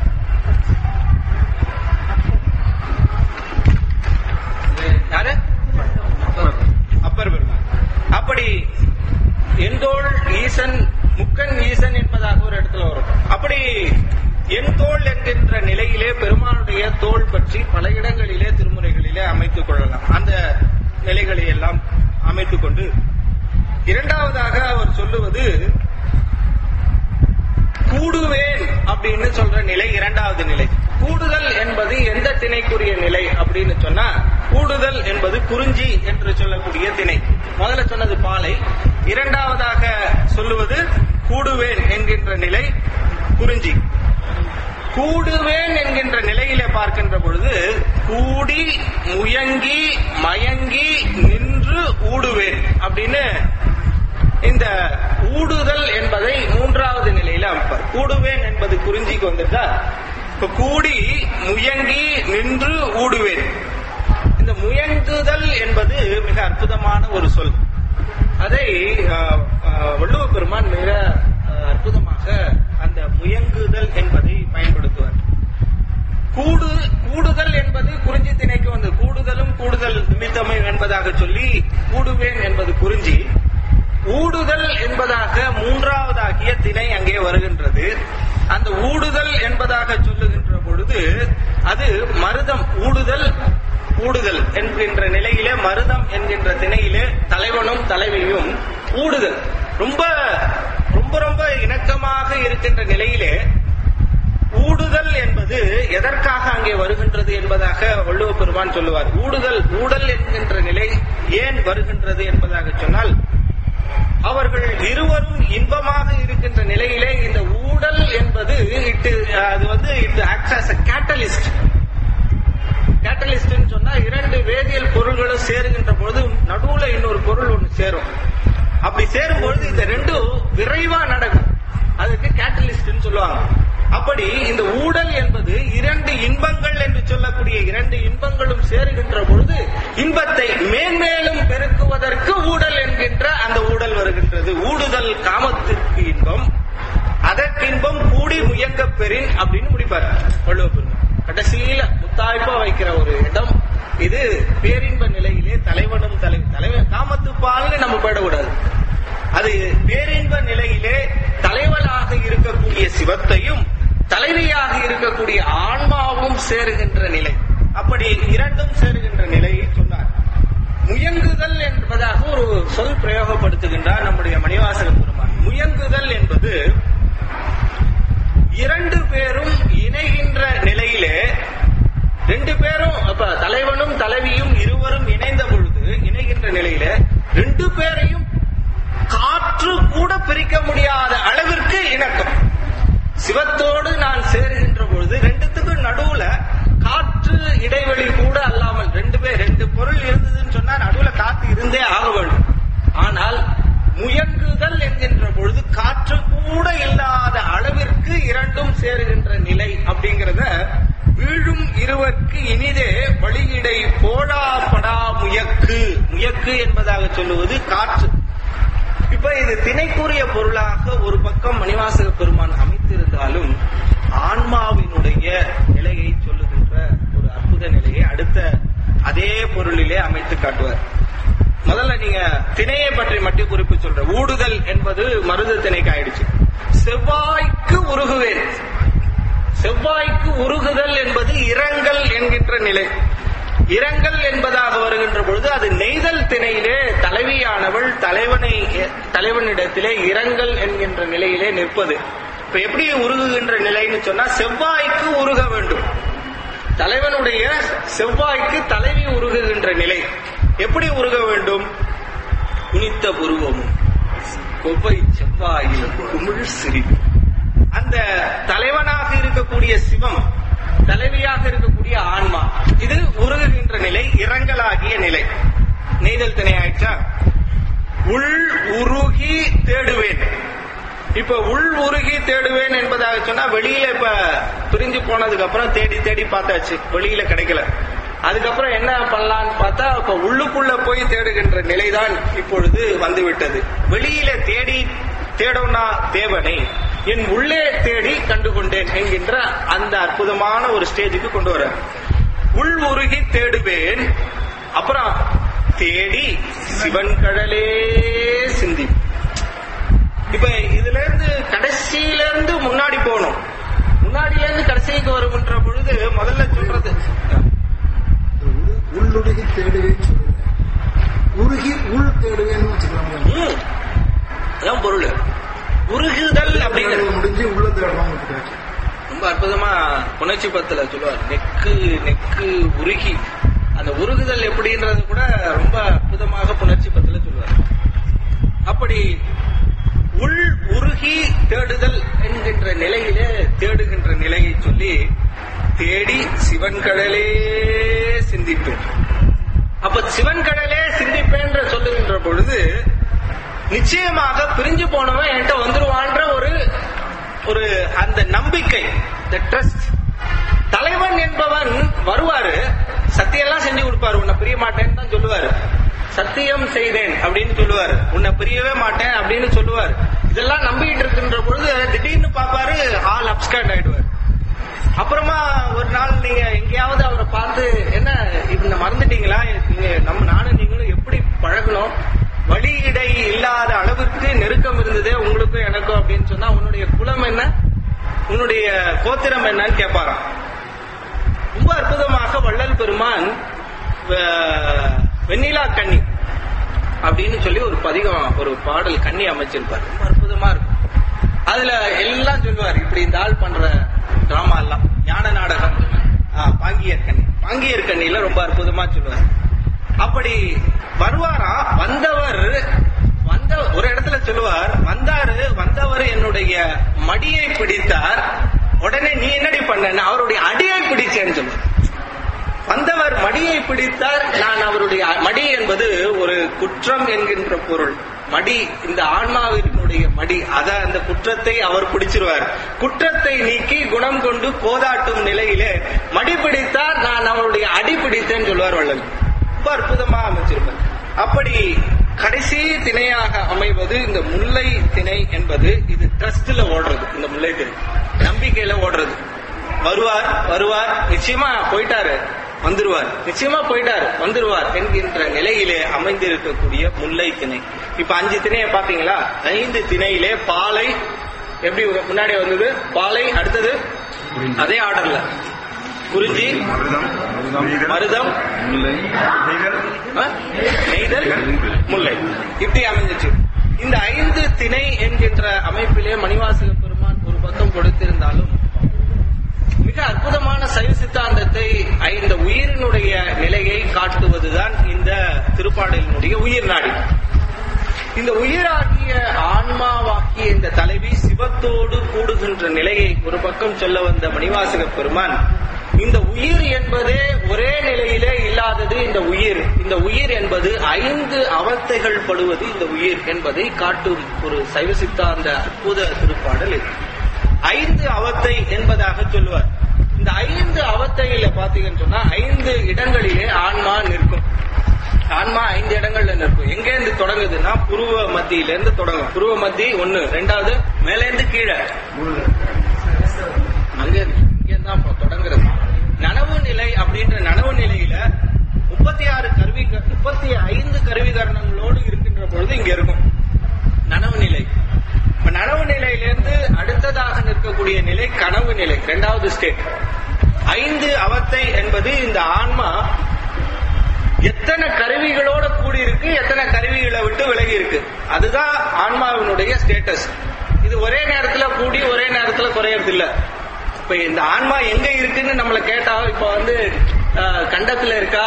யாரு அப்பர் பெருமான் அப்படி எந்தோள் ஈசன் முக்கன் ஈசன் என்பதாக ஒரு இடத்துல வரும் அப்படி என் தோள் என்கின்ற நிலையிலே பெருமானுடைய தோள் பற்றி பல இடங்களிலே திருமுறைகளிலே அமைத்துக் கொள்ளலாம் அந்த நிலைகளை எல்லாம் அமைத்துக் கொண்டு இரண்டாவதாக அவர் சொல்லுவது கூடுவேன் அப்படின்னு சொல்ற நிலை இரண்டாவது நிலை கூடுதல் என்பது எந்த திணைக்குரிய நிலை அப்படின்னு சொன்னா கூடுதல் என்பது குறிஞ்சி என்று சொல்லக்கூடிய திணை முதல்ல சொன்னது பாலை இரண்டாவதாக சொல்லுவது கூடுவேன் என்கின்ற நிலை குறிஞ்சி கூடுவேன் என்கின்ற நிலையிலே பார்க்கின்ற பொழுது கூடி முயங்கி மயங்கி நின்று ஊடுவேன் அப்படின்னு இந்த ஊடுதல் என்பதை மூன்றாவது நிலையில அமைப்பார் கூடுவேன் என்பது குறிஞ்சிக்கு வந்துட்டா இப்ப கூடி முயங்கி நின்று ஊடுவேன் இந்த முயங்குதல் என்பது மிக அற்புதமான ஒரு சொல் அதை ஆஹ், ஆஹ், வள்ளுவ பெருமான் மிக ஆஹ், அற்புதமாக அந்த முயங்குதல் என்பதை பயன்படுத்துவார் கூடு கூடுதல் என்பது குறிஞ்சி திணைக்கு வந்து கூடுதலும் கூடுதல் நிமித்தமை என்பதாக சொல்லி கூடுவேன் என்பது குறிஞ்சி ஊடுதல் என்பதாக மூன்றாவதாகிய திணை அங்கே வருகின்றது அந்த ஊடுதல் என்பதாக சொல்லுகின்ற பொழுது அது மருதம் ஊடுதல் ஊடுதல் என்கின்ற நிலையிலே மருதம் என்கின்ற திணையிலே தலைவனும் தலைவியும் ஊடுதல் ரொம்ப ரொம்ப ரொம்ப இணக்கமாக இருக்கின்ற நிலையிலே ஊடுதல் என்பது எதற்காக அங்கே வருகின்றது என்பதாக வள்ளுவ பெருமான் சொல்லுவார் ஊடுதல் ஊடல் என்கின்ற நிலை ஏன் வருகின்றது என்பதாக சொன்னால் அவர்கள் இருவரும் இன்பமாக இருக்கின்ற நிலையிலே இந்த ஊடல் என்பது இட்டு அது வந்து it act as a catalyst கேட்டலிஸ்ட்னு சொன்னா இரண்டு வேதியியல் பொருள்களும் சேருகின்ற பொழுது நடுவுல இன்னொரு பொருள் ஒண்ணு சேரும் அப்படி சேரும் பொழுது இந்த ரெண்டும் விரைவா நடக்கும் அதுக்கு கேட்டலிஸ்ட்னு சொல்லுவாங்க அப்படி இந்த ஊடல் என்பது இரண்டு இன்பங்கள் என்று சொல்லக்கூடிய இரண்டு இன்பங்களும் சேருகின்ற பொழுது இன்பத்தை மேன்மேலும் பெருக்குவதற்கு ஊடல் என்கின்ற அந்த ஊடல் வருகின்றது ஊடுதல் காமத்திற்கு இன்பம் அதற்கு இன்பம் கூடி முயங்க பெறின் அப்படின்னு முடிப்பார் வள்ளுவ பெருமான் கடைசியில முத்தாய்ப்பா வைக்கிற ஒரு இடம் இது பேரின்ப நிலையிலே தலைவனும் தலை தலைவன் காமத்து பால்னு நம்ம போயிடக்கூடாது அது பேரின்ப நிலையிலே தலைவனாக இருக்கக்கூடிய சிவத்தையும் தலைவியாக இருக்கக்கூடிய ஆன்மாவும் சேருகின்ற நிலை அப்படி இரண்டும் சேருகின்ற நிலையை சொன்னார் முயங்குதல் என்பதாக ஒரு சொல் பிரயோகப்படுத்துகின்றார் நம்முடைய மணிவாசக பெருமான் முயங்குதல் என்பது இரண்டு பேரும் இணைகின்ற நிலையிலே ரெண்டு பேரும் அப்ப தலைவனும் தலைவியும் இருவரும் இணைந்த பொழுது இணைகின்ற நிலையில ரெண்டு பேரையும் காற்று கூட பிரிக்க முடியாத அளவிற்கு இணக்கம் சிவத்தோடு நான் சேருகின்ற பொழுது ரெண்டுத்துக்கு நடுவுல காற்று இடைவெளி கூட அல்லாமல் ரெண்டு பேர் ரெண்டு பொருள் இருந்ததுன்னு சொன்னா நடுவுல காத்து இருந்தே ஆக வேண்டும் ஆனால் முயங்குதல் என்கின்ற பொழுது காற்று கூட இல்லாத அளவிற்கு இரண்டும் சேருகின்ற நிலை அப்படிங்கறத வீழும் இருவர்க்கு இனிதே வழியிடை போடாப்படா முயக்கு முயக்கு என்பதாக சொல்லுவது காற்று இப்ப இது திணைக்குரிய பொருளாக ஒரு பக்கம் மணிவாசக பெருமான் அமைத்திருந்தாலும் ஆன்மாவினுடைய நிலையை சொல்லுகின்ற ஒரு அற்புத நிலையை அடுத்த அதே பொருளிலே அமைத்து காட்டுவார் முதல்ல நீங்க திணையை பற்றி மட்டும் குறிப்பு சொல்ற ஊடுதல் என்பது மருது திணைக்கு ஆயிடுச்சு செவ்வாய்க்கு உருகுவேன் செவ்வாய்க்கு உருகுதல் என்பது இரங்கல் என்கின்ற நிலை இரங்கல் என்பதாக வருகின்ற பொழுது அது நெய்தல் திணையிலே தலைவியானவள் தலைவனை தலைவனிடத்திலே இரங்கல் என்கின்ற நிலையிலே நிற்பது இப்ப எப்படி உருகுகின்ற நிலைன்னு சொன்னா செவ்வாய்க்கு உருக வேண்டும் தலைவனுடைய செவ்வாய்க்கு தலைவி உருகுகின்ற நிலை எப்படி உருக வேண்டும் குனித்த புருவமும் கொவ்வை செவ்வாயில் குமிழ் சிரிப்பு அந்த தலைவனாக இருக்கக்கூடிய சிவம் தலைவியாக இருக்கக்கூடிய ஆன்மா இது உருகுகின்ற நிலை இரங்கலாகிய நிலை நெய்தல் திணை ஆயிடுச்சா உள் உருகி தேடுவேன் இப்ப உள் உருகி தேடுவேன் என்பதாக சொன்னா வெளியில இப்ப பிரிஞ்சு போனதுக்கு அப்புறம் தேடி தேடி பார்த்தாச்சு வெளியில கிடைக்கல அதுக்கப்புறம் என்ன பண்ணலான்னு பார்த்தா இப்ப உள்ளுக்குள்ள போய் தேடுகின்ற நிலைதான் இப்பொழுது வந்துவிட்டது வெளியில தேடி தேடோனா தேவனை என் உள்ளே தேடி கண்டுகொண்டேன் என்கின்ற அந்த அற்புதமான ஒரு ஸ்டேஜுக்கு கொண்டு வர உள் உருகி தேடுவேன் அப்புறம் தேடி சிவன் கடலே சிந்தி இப்ப இதுல இருந்து கடைசியில இருந்து முன்னாடி போகணும் முன்னாடில இருந்து கடைசிக்கு வருகின்ற பொழுது முதல்ல சொல்றது உள்ளுருகி தேடுவேன்னு சொல்லுவேன் உருகி உள் தேடுவேன்னு வச்சுக்கலாம் ம், அதான் பொருள் உருகுதல் அப்படிங்கிறது முடிஞ்சு உள்ள தேடலாம் விட்டுட்டாச்சு ரொம்ப அற்புதமா புணர்ச்சி பத்துல சொல்லுவார் நெக்கு நெக்கு உருகி அந்த உருகுதல் எப்படின்றது கூட ரொம்ப அற்புதமாக புணர்ச்சி பத்துல சொல்லுவார் அப்படி உள் உருகி தேடுதல் என்கின்ற நிலையிலே தேடுகின்ற நிலையை சொல்லி தேடி சிவன் கடலே சிந்திப்பேன் அப்ப சிவன் கடலே சிந்திப்பேன்ற சொல்லுகின்ற பொழுது நிச்சயமாக பிரிஞ்சு போனவன் என்கிட்ட வந்துருவான்ற ஒரு ஒரு அந்த நம்பிக்கை த ட்ரஸ்ட் தலைவன் என்பவன் வருவாரு சத்தியெல்லாம் செஞ்சு கொடுப்பாரு உன்னை பிரிய மாட்டேன்னு தான் சொல்லுவாரு சத்தியம் செய்தேன் அப்படின்னு சொல்லுவாரு உன்னை பிரியவே மாட்டேன் அப்படின்னு சொல்லுவாரு இதெல்லாம் நம்பிக்கிட்டு இருக்கின்ற பொழுது திடீர்னு பாப்பாரு ஆள் அப்ஸ்கண்ட் ஆயிடுவார் அப்புறமா ஒரு நாள் நீங்க எங்கேயாவது அவரை பார்த்து என்ன இவனை மறந்துட்டீங்களா நீங்க நம்ம நானும் நீங்களும் எப்படி பழகணும் வழியிடை இல்லாத அளவுக்கு நெருக்கம் இருந்ததே உங்களுக்கும் எனக்கும் அப்படின்னு சொன்னா உன்னுடைய குலம் என்ன உன்னுடைய கோத்திரம் என்னன்னு கேட்பாராம் ரொம்ப அற்புதமாக வள்ளல் பெருமான் வ- வெண்ணிலா கன்னி அப்படின்னு சொல்லி ஒரு பதிகம் ஒரு பாடல் கன்னி அமைச்சிருப்பார் ரொம்ப அற்புதமா இருக்கும் அதுல எல்லாம் சொல்லுவார் இப்படி இந்த ஆள் பண்ற டிராமா எல்லாம் ஞான நாடகம் ஆ, பாங்கியர் கண்ணி பாங்கியர் கண்ணில ரொம்ப அற்புதமா சொல்லுவார் அப்படி வருவாரா வந்தவர் வந்த வந்த ஒரு இடத்துல சொல்லுவார் வந்தாரு வந்தவர் என்னுடைய மடியை பிடித்தார் உடனே நீ என்னடி பண்ண அவருடைய அடியை பிடிச்சேன்னு சொல்லுவார் வந்தவர் மடியை பிடித்தார் நான் அவருடைய மடி என்பது ஒரு குற்றம் என்கின்ற பொருள் மடி இந்த ஆன்மாவினுடைய மடி அத அந்த குற்றத்தை அவர் பிடிச்சிருவார் குற்றத்தை நீக்கி குணம் கொண்டு கோதாட்டும் நிலையிலே மடி பிடித்தார் நான் அவருடைய அடி பிடித்தேன்னு சொல்லுவார் வள்ளல் ரொம்ப அற்புதமா அமைச்சிருப்பார் அப்படி கடைசி திணையாக அமைவது இந்த முல்லை திணை என்பது இது ட்ரஸ்ட்ல ஓடுறது இந்த முல்லை திணை நம்பிக்கையில ஓடுறது வருவார் வருவார் நிச்சயமா போயிட்டாரு வந்துருவார் நிச்சயமா போயிட்டாரு வந்துருவார் என்கின்ற நிலையிலே அமைந்திருக்கக்கூடிய முல்லை திணை இப்ப அஞ்சு திணையை பாத்தீங்களா ஐந்து திணையிலே பாலை எப்படி முன்னாடி வந்தது பாலை அடுத்தது அதே ஆர்டர்ல குறிஞ்சி மருதம் ஆ? நெய்தல் முல்லை இப்படி அமைஞ்சிச்சு இந்த ஐந்து திணை என்கின்ற அமைப்பிலே மணிவாசக பெருமான் ஒரு பக்கம் கொடுத்திருந்தாலும் மிக அற்புதமான சைவ சித்தாந்தத்தை இந்த உயிரினுடைய நிலையை காட்டுவதுதான் இந்த திருப்பாடலினுடைய உயிர் நாடி இந்த உயிராகிய ஆன்மாவாக்கிய இந்த தலைவி சிவத்தோடு கூடுகின்ற நிலையை ஒரு பக்கம் சொல்ல வந்த மணிவாசக பெருமான் இந்த உயிர் என்பதே ஒரே நிலையிலே இல்லாதது இந்த உயிர் இந்த உயிர் என்பது ஐந்து அவத்தைகள் படுவது இந்த உயிர் என்பதை காட்டும் ஒரு சைவ சித்தாந்த அற்புத திருப்பாடல் இது ஐந்து அவத்தை என்பதாக சொல்லுவார் இந்த ஐந்து அவத்தையில பாத்தீங்கன்னு சொன்னா ஐந்து இடங்களிலே ஆன்மா நிற்கும் ஆன்மா ஐந்து இடங்கள்ல நிற்கும் எங்க இருந்து தொடங்குதுன்னா புருவ மத்தியில இருந்து தொடங்கும் புருவ மத்தி ஒண்ணு ரெண்டாவது மேல இருந்து கீழே அங்க இருந்து இங்க தான் இப்ப தொடங்குறது நனவு நிலை அப்படின்ற நனவு நிலையில முப்பத்தி ஆறு கருவி முப்பத்தி ஐந்து கருவிகரணங்களோடு இருக்கின்ற பொழுது இங்க இருக்கும் நனவு நிலை இப்ப நனவு நிலையிலிருந்து அடுத்ததாக நிற்கக்கூடிய நிலை கனவு நிலை இரண்டாவது ஸ்டேட் ஐந்து அவத்தை என்பது இந்த ஆன்மா எத்தனை கருவிகளோட கூடி இருக்கு எத்தனை கருவிகளை விட்டு விலகி இருக்கு அதுதான் ஆன்மாவினுடைய ஸ்டேட்டஸ் இது ஒரே நேரத்துல கூடி ஒரே நேரத்துல குறையறது இல்ல இப்ப இந்த ஆன்மா எங்க இருக்குன்னு நம்மள கேட்டா இப்ப வந்து அஹ், கண்டத்துல இருக்கா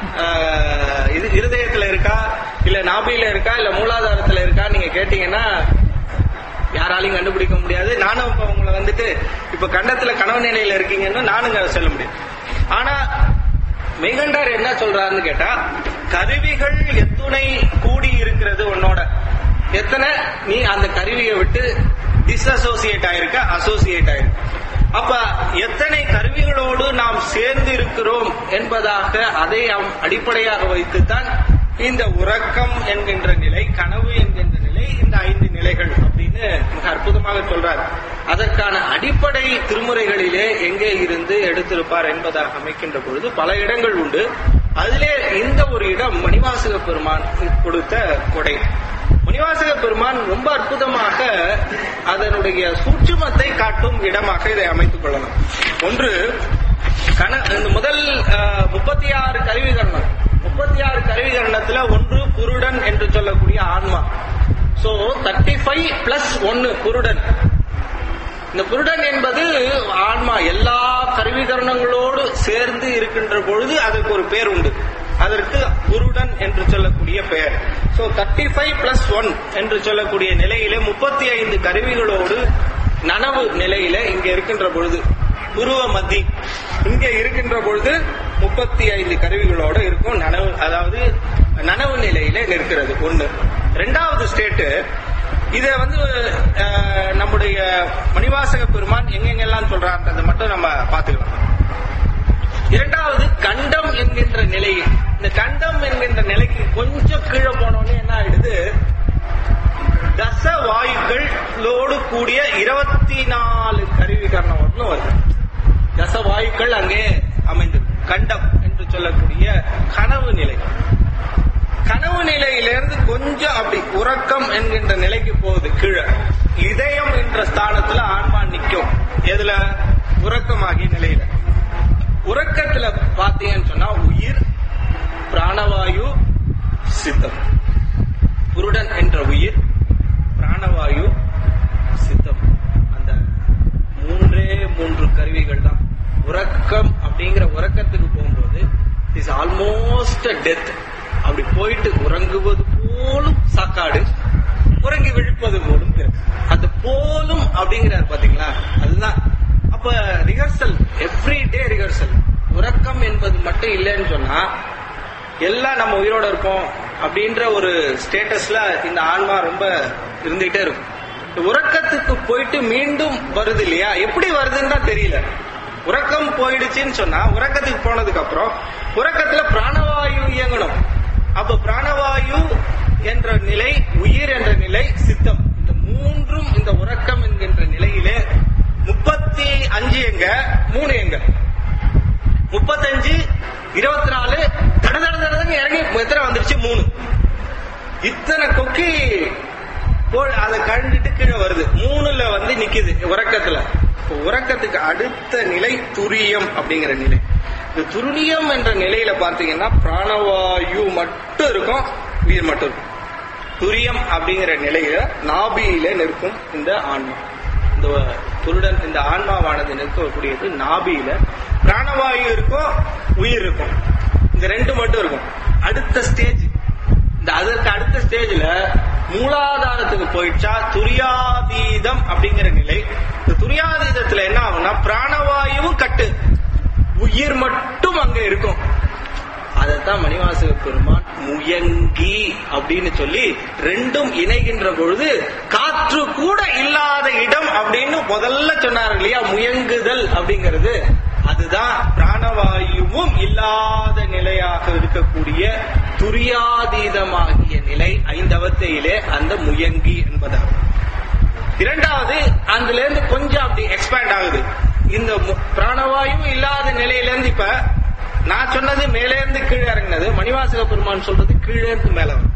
அஹ், இது இருதயத்துல இருக்கா இல்ல நாபியில இருக்கா இல்ல மூலாதாரத்துல இருக்கா நீங்க கேட்டீங்கன்னா யாராலையும் கண்டுபிடிக்க முடியாது நானும் இப்ப உங்களை வந்துட்டு இப்ப கண்டத்துல கனவு நிலையில இருக்கீங்கன்னு நானுங்க சொல்ல முடியும் ஆனா மெய்கண்டார் என்ன சொல்றாருன்னு கேட்டா கருவிகள் எத்துணை கூடி இருக்கிறது உன்னோட எத்தனை நீ அந்த கருவியை விட்டு டிஸ்அசோசியேட் ஆயிருக்க அசோசியேட் ஆயிருக்க அப்ப எத்தனை கருவிகளோடு நாம் சேர்ந்து இருக்கிறோம் என்பதாக அதை அவ்- அடிப்படையாக வைத்துத்தான் இந்த உறக்கம் என்கின்ற நிலை கனவு என்கின்ற நிலை இந்த ஐந்து நிலைகள் அப்படின்னு மிக அற்புதமாக சொல்றார் அதற்கான அடிப்படை திருமுறைகளிலே எங்கே இருந்து எடுத்திருப்பார் என்பதாக அமைக்கின்ற பொழுது பல இடங்கள் உண்டு அதிலே இந்த ஒரு இடம் மணிவாசக பெருமான் கொடுத்த கொடை மணிவாசக பெருமான் ரொம்ப அற்புதமாக அதனுடைய சூட்சுமத்தை காட்டும் இடமாக இதை அமைத்துக் கொள்ளலாம் ஒன்று கன இந்த முதல் முப்பத்தி ஆறு கருவிகரணம் முப்பத்தி ஆறு கருவிகரணத்துல ஒன்று குருடன் என்று சொல்லக்கூடிய ஆன்மா சோ தேர்ட்டி ஃபைவ் பிளஸ் ஒன்னு குருடன் இந்த புருடன் என்பது ஆன்மா எல்லா கருவிகரணங்களோடு சேர்ந்து இருக்கின்ற பொழுது அதுக்கு ஒரு பேர் உண்டு அதற்கு குருடன் என்று சொல்லக்கூடிய பெயர் so thirty five plus one என்று சொல்லக்கூடிய நிலையிலே முப்பத்தி ஐந்து கருவிகளோடு நனவு நிலையில இங்க இருக்கின்ற பொழுது புருவ மத்தி இங்க இருக்கின்ற பொழுது முப்பத்தி ஐந்து கருவிகளோட இருக்கும் நனவு அதாவது நனவு நிலையில நிற்கிறது ஒண்ணு ரெண்டாவது ஸ்டேட்டு இத வந்து அஹ், நம்முடைய மணிவாசக பெருமான் எங்கெங்கெல்லாம் சொல்றான்றதை மட்டும் நம்ம பாத்துக்கலாம் இரண்டாவது கண்டம் என்கின்ற நிலை இந்த கண்டம் என்கின்ற நிலைக்கு கொஞ்சம் கீழே போனோடனே என்ன ஆயிடுது தச வாயுக்களோடு கூடிய இருபத்தி நாலு கருவிகரணம் வரலும் வருது தச வாயுக்கள் அங்கே அமைந்தது கண்டம் என்று சொல்லக்கூடிய கனவு நிலை கனவு நிலையிலிருந்து கொஞ்சம் அப்படி உறக்கம் என்கின்ற நிலைக்கு போகுது கீழே இதயம் என்ற ஸ்தானத்துல ஆன்மா நிக்கும் எதுல உறக்கமாகிய நிலையில உறக்கத்துல பாத்தீங்கன்னு சொன்னா உயிர் பிராணவாயு சித்தம் புருடன் என்ற உயிர் பிராணவாயு சித்தம் அந்த மூன்றே மூன்று கருவிகள் தான் உறக்கம் அப்படிங்கிற உறக்கத்துக்கு போகும்போது இஸ் ஆல்மோஸ்ட் டெத் அப்படி போயிட்டு உறங்குவது போலும் சாக்காடு உறங்கி விழிப்பது போலும் பிறகு அந்த போலும் அப்படிங்கிறார் பாத்தீங்களா அதுதான் அப்ப ரிஹர்சல் எவ்ரி டே ரிஹர்சல் உறக்கம் என்பது மட்டும் இல்லைன்னு சொன்னா எல்லாம் நம்ம உயிரோட இருப்போம் அப்படின்ற ஒரு ஸ்டேட்டஸ்ல இந்த ஆன்மா ரொம்ப இருந்துகிட்டே இருக்கும் இந்த உறக்கத்துக்கு போயிட்டு மீண்டும் வருது இல்லையா எப்படி வருதுன்னு தான் தெரியல உறக்கம் போயிடுச்சுன்னு சொன்னா உறக்கத்துக்கு போனதுக்கு அப்புறம் உறக்கத்துல பிராணவாயு இயங்கணும் அப்ப பிராணவாயு என்ற நிலை உயிர் என்ற நிலை சித்தம் இந்த மூன்றும் இந்த உறக்கம் என்கின்ற நிலையிலே முப்பத்தி அஞ்சு எங்க மூணு எங்க முப்பத்தஞ்சு இருபத்தி நாலு தட தட தடன்னு இறங்கி எத்தனை வந்துருச்சு மூணு இத்தனை கொக்கி போல் அதை கண்டுட்டு கீழே வருது மூணுல வந்து நிக்குது உறக்கத்துல இப்ப உறக்கத்துக்கு அடுத்த நிலை துரியம் அப்படிங்கிற நிலை இந்த துரியம் என்ற நிலையில பாத்தீங்கன்னா பிராணவாயு மட்டும் இருக்கும் உயிர் மட்டும் இருக்கும் துரியம் அப்படிங்கிற நிலையில நாபியில நிற்கும் இந்த ஆன்மா இந்த துருடன் இந்த ஆன்மாவானது நிற்கக்கூடியது நாபியில பிராணவாயு இருக்கும் உயிர் இருக்கும் இந்த ரெண்டு மட்டும் இருக்கும் அடுத்த ஸ்டேஜ் இந்த அதற்கு அடுத்த ஸ்டேஜ்ல மூலாதாரத்துக்கு போயிடுச்சா துரியாதீதம் அப்படிங்கிற நிலை இந்த துரியாதீதத்துல என்ன ஆகும்னா பிராணவாயுவும் கட்டு உயிர் மட்டும் அங்க இருக்கும் அதைத்தான் மணிவாசக பெருமான் முயங்கி அப்படின்னு சொல்லி ரெண்டும் இணைகின்ற பொழுது காற்று கூட இல்லாத இடம் அப்படின்னு முதல்ல சொன்னார் இல்லையா முயங்குதல் அப்படிங்கிறது அதுதான் பிராணவாயுவும் இல்லாத நிலையாக இருக்கக்கூடிய துரியாதீதமாகிய நிலை ஐந்தவத்தையிலே அந்த முயங்கி என்பதாகும் இரண்டாவது அதுல இருந்து கொஞ்சம் அப்படி எக்ஸ்பேண்ட் ஆகுது இந்த மு- பிராணவாயு இல்லாத நிலையில இருந்து இப்ப நான் சொன்னது மேலே இருந்து கீழே இறங்கினது மணிவாசக பெருமான் சொல்றது கீழே இருந்து மேல வரும்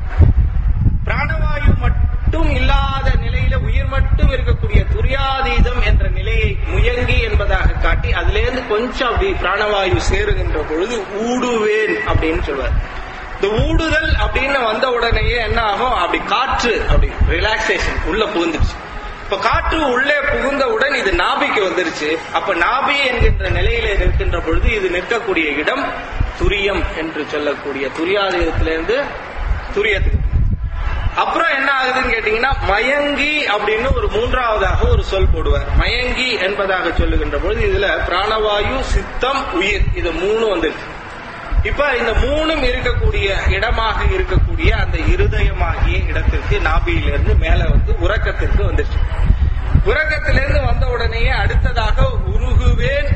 பிராணவாயு மட்டும் இல்லாத நிலையில உயிர் மட்டும் இருக்கக்கூடிய துரியாதீதம் என்ற நிலையை முயங்கி என்பதாக காட்டி அதுல இருந்து கொஞ்சம் அப்படி பிராணவாயு சேருகின்ற பொழுது ஊடுவேன் அப்படின்னு சொல்வார் இந்த ஊடுதல் அப்படின்னு வந்த உடனேயே என்ன ஆகும் அப்படி காற்று அப்படி ரிலாக்ஸேஷன் உள்ள புகுந்துருச்சு இப்ப காற்று உள்ளே புகுந்தவுடன் இது நாபிக்கு வந்துருச்சு அப்ப நாபி என்கின்ற நிலையில நிற்கின்ற பொழுது இது நிற்கக்கூடிய இடம் துரியம் என்று சொல்லக்கூடிய துரியாதீதத்திலிருந்து துரியத்துக்கு அப்புறம் என்ன ஆகுதுன்னு கேட்டீங்கன்னா மயங்கி அப்படின்னு ஒரு மூன்றாவதாக ஒரு சொல் போடுவார் மயங்கி என்பதாக சொல்லுகின்ற பொழுது இதுல பிராணவாயு சித்தம் உயிர் இது மூணு வந்துருச்சு இப்ப இந்த மூணும் இருக்கக்கூடிய இடமாக இருக்கக்கூடிய அந்த இருதயமாகிய இடத்திற்கு நாபியிலிருந்து மேல வந்து உறக்கத்திற்கு வந்துருச்சு உறக்கத்திலிருந்து வந்த உடனேயே அடுத்ததாக உருகுவேன்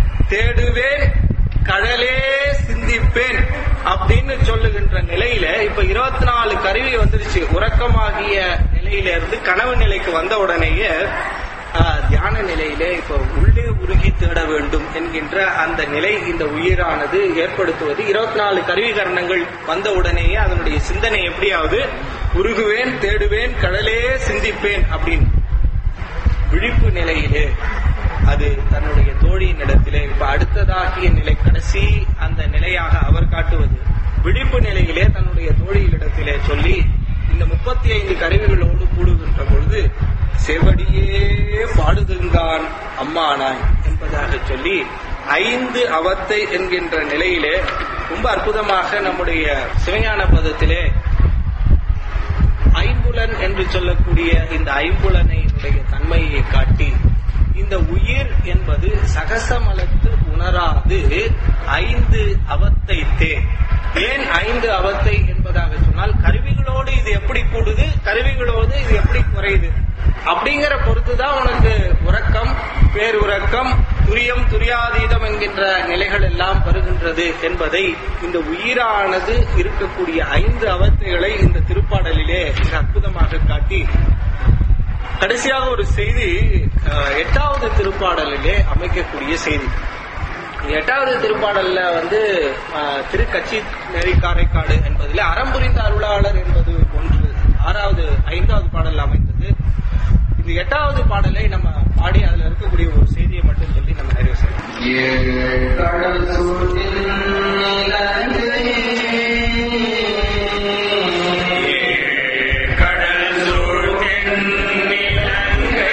தேடுவேன் கடலே சிந்திப்பேன் அப்படின்னு சொல்லுகின்ற நிலையில இப்ப இருபத்தி நாலு கருவி வந்துருச்சு உறக்கமாகிய நிலையில இருந்து கனவு நிலைக்கு வந்த உடனேயே ஆஹ், தியான நிலையிலே இப்ப உள்ளே உருகி தேட வேண்டும் என்கின்ற அந்த நிலை இந்த உயிரானது ஏற்படுத்துவது இருபத்தி நாலு கருவிகரணங்கள் வந்த உடனேயே அதனுடைய சிந்தனை எப்படியாவது உருகுவேன் தேடுவேன் கடலே சிந்திப்பேன் அப்படின்னு விழிப்பு நிலையிலே அது தன்னுடைய தோழியின் இடத்திலே இப்ப அடுத்ததாகிய நிலை கடைசி அந்த நிலையாக அவர் காட்டுவது விழிப்பு நிலையிலே தன்னுடைய தோழியினிடத்திலே சொல்லி இந்த முப்பத்தி ஐந்து கருவிகளோடு கூடுகின்ற பொழுது செவடியே பாடுதுங்கான் அம்மானாய் என்பதாக சொல்லி ஐந்து அவத்தை என்கின்ற நிலையிலே ரொம்ப அற்புதமாக நம்முடைய சிவஞான பதத்திலே ஐம்புலன் என்று சொல்லக்கூடிய இந்த ஐம்புலனையுடைய தன்மையை காட்டி இந்த உயிர் என்பது சகசமலத்து உணராது ஐந்து அவத்தை தே ஏன் ஐந்து அவத்தை என்பதாக சொன்னால் கருவிகளோடு இது எப்படி கூடுது கருவிகளோடு இது எப்படி குறையுது அப்படிங்கிற பொறுத்துதான் உனக்கு உறக்கம் பேருறக்கம் துரியம் துரியாதீதம் என்கின்ற நிலைகள் எல்லாம் வருகின்றது என்பதை இந்த உயிரானது இருக்கக்கூடிய ஐந்து அவத்தைகளை இந்த திருப்பாடலிலே மிக அற்புதமாக காட்டி கடைசியாக ஒரு செய்தி அஹ், எட்டாவது திருப்பாடலிலே அமைக்கக்கூடிய செய்தி இந்த எட்டாவது திருப்பாடல்ல வந்து அஹ், திருக்கட்சி நெறி காரைக்காடு என்பதில் அறம்புரிந்த அருளாளர் என்பது ஒன்று ஆறாவது ஐந்தாவது பாடல் அமைந்தது இந்த எட்டாவது பாடலை நம்ம பாடி அதுல இருக்கக்கூடிய ஒரு செய்தியை மட்டும் சொல்லி நம்ம நிறைவு செய்யலாம் கடல் சூழ் தென்னிலங்கை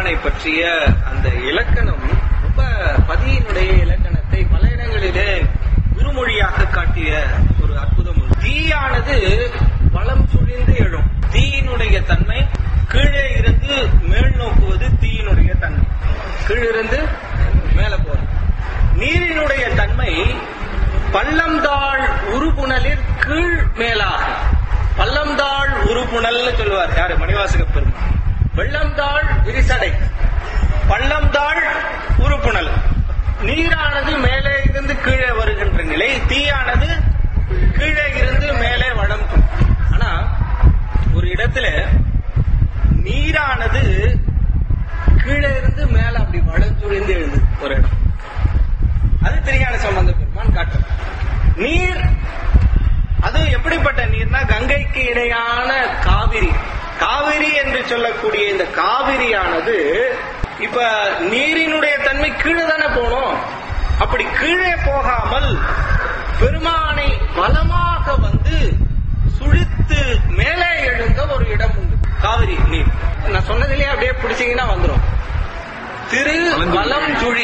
பெருமானை பற்றிய அந்த இலக்கணம் ரொம்ப பதியினுடைய இலக்கணத்தை பல இடங்களிலே குருமொழியாக காட்டிய ஒரு அற்புதம் உண்டு. தீயானது வளம் சுழிந்து எழும் தீயினுடைய தன்மை கீழே இருந்து மேல் நோக்குவது தீயினுடைய தன்மை கீழிருந்து மேல போறது நீரினுடைய தன்மை பள்ளம்தாள் உருபுணலில் கீழ் மேலாக பள்ளம்தாள் உருபுணல்னு சொல்லுவார் யாரு மணிவாசக பெருமாள் வெள்ளம்தாள் விரிசடை பள்ளம்தாள் உருப்புணல் நீரானது மேலே இருந்து கீழே வருகின்ற நிலை தீயானது கீழே இருந்து மேலே வளம் ஆனா ஒரு இடத்துல நீரானது கீழே இருந்து மேல அப்படி வளச்சுழிந்து எழுது ஒரு இடம் அது திருஞான சம்பந்த பெருமான் காட்டும் நீர் அது எப்படிப்பட்ட நீர்னா கங்கைக்கு இணையான காவிரி காவிரி என்று சொல்லக்கூடிய இந்த காவிரியானது இப்ப நீரினுடைய தன்மை கீழே தானே போகணும் அப்படி கீழே போகாமல் பெருமானை பலமாக வந்து சுழித்து மேலே எழுந்த ஒரு இடம் உண்டு காவிரி நீர் நான் சொன்னதிலேயே அப்படியே பிடிச்சீங்கன்னா வந்துரும் திரு வலம் சுழி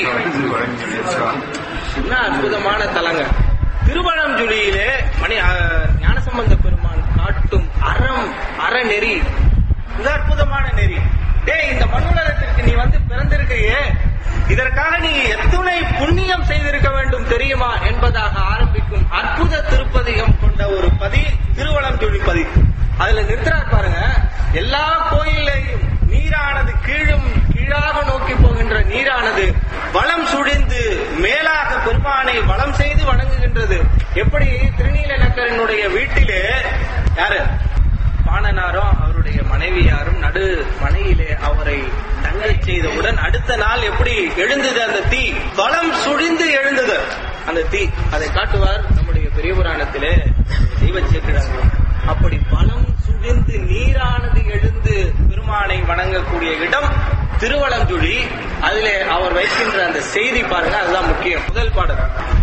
என்ன அற்புதமான தலங்கள் திருவளஞ்சுழியிலே மணி அஹ், ஞானசம்பந்த பெருமான் காட்டும் அறம் அறநெறி இது அற்புதமான நெறி டேய் இந்த மண்ணுலகத்திற்கு நீ வந்து பிறந்திருக்கையே இதற்காக நீ எத்துணை புண்ணியம் செய்திருக்க வேண்டும் தெரியுமா என்பதாக ஆரம்பிக்கும் அற்புத திருப்பதிகம் கொண்ட ஒரு பதி திருவளஞ்சுழி பதி அதுல நிறுத்துறார் பாருங்க எல்லா கோயிலையும் நீரானது கீழும் கீழாக நோக்கி போகின்ற நீரானது வளம் சுழிந்து மேலாக பெருமானை வளம் செய்து வணங்குகின்றது எப்படி திருநீலநக்கரனுடைய வீட்டிலே யாரு பாணனாரும் அவருடைய மனைவியாரும் நடு மனையிலே அவரை தங்கச் செய்தவுடன் அடுத்த நாள் எப்படி எழுந்தது அந்த தீ வளம் சுழிந்து எழுந்தது அந்த தீ அதை காட்டுவார் நம்முடைய பெரிய புராணத்திலே தெய்வ சேர்க்கிறார்கள் அப்படி வளம் சுழிந்து நீரானது எழுந்து பெருமானை வணங்கக்கூடிய இடம் திருவளஞ்சுழி அதிலே அவர் வைக்கின்ற அந்த செய்தி பாருங்க அதுதான் முக்கியம் முதல் பாடல்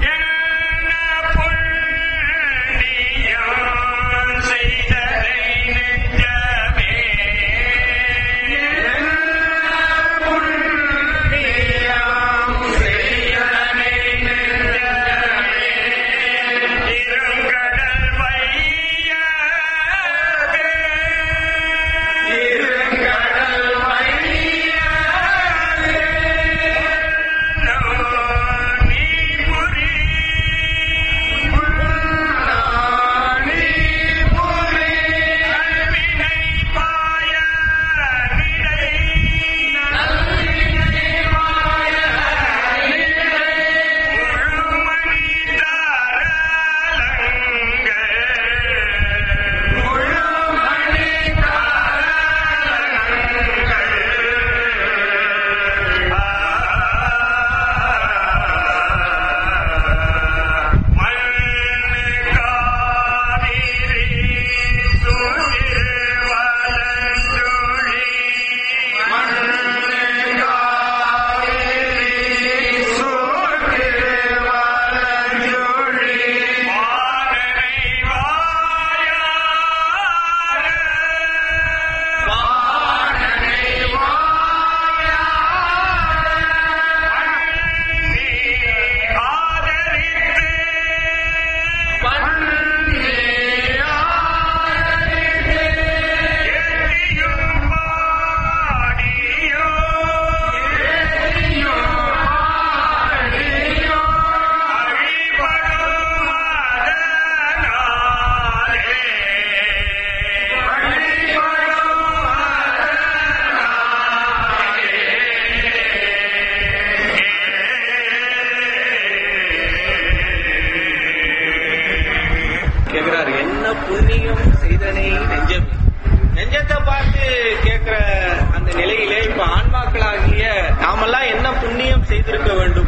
கேக்குறார் என்ன புண்ணியம் செய்தனை நெஞ்சம் நெஞ்சத்தை பார்த்து கேட்கிற அந்த நிலையிலே இப்ப ஆன்மாக்களாகிய நாமெல்லாம் என்ன புண்ணியம் செய்திருக்க வேண்டும்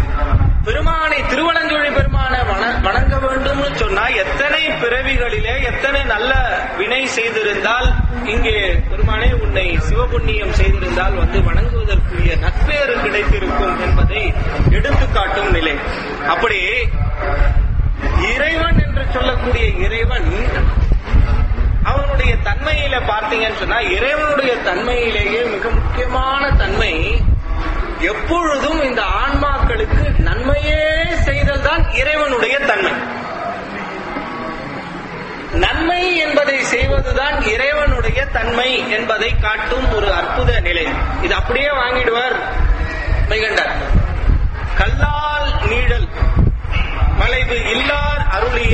பெருமானை திருவனஞ்சொழி பெருமானை வண- வணங்க வேண்டும்னு சொன்னா எத்தனை பிறவிகளிலே எத்தனை நல்ல வினை செய்திருந்தால் இங்கே பெருமானே உன்னை சிவபுண்ணியம் செய்திருந்தால் வந்து வணங்குவதற்குரிய நற்பேறு கிடைத்திருக்கும் என்பதை எடுத்துக்காட்டும் நிலை அப்படி இறைவன் என்று சொல்லக்கூடிய இறைவன் அவனுடைய தன்மையில பார்த்த பார்த்தீங்கன்னு சொன்னா இறைவனுடைய தன்மையிலேயே மிக முக்கியமான தன்மை எப்பொழுதும் இந்த ஆன்மாக்களுக்கு நன்மையே செய்தல் தான் இறைவனுடைய தன்மை நன்மை என்பதை செய்வதுதான் இறைவனுடைய தன்மை என்பதை காட்டும் ஒரு அற்புத நிலை இது அப்படியே வாங்கிடுவார் மைகண்டார் கல்லால் நீழல் மலைவு இல்லார் அருளிய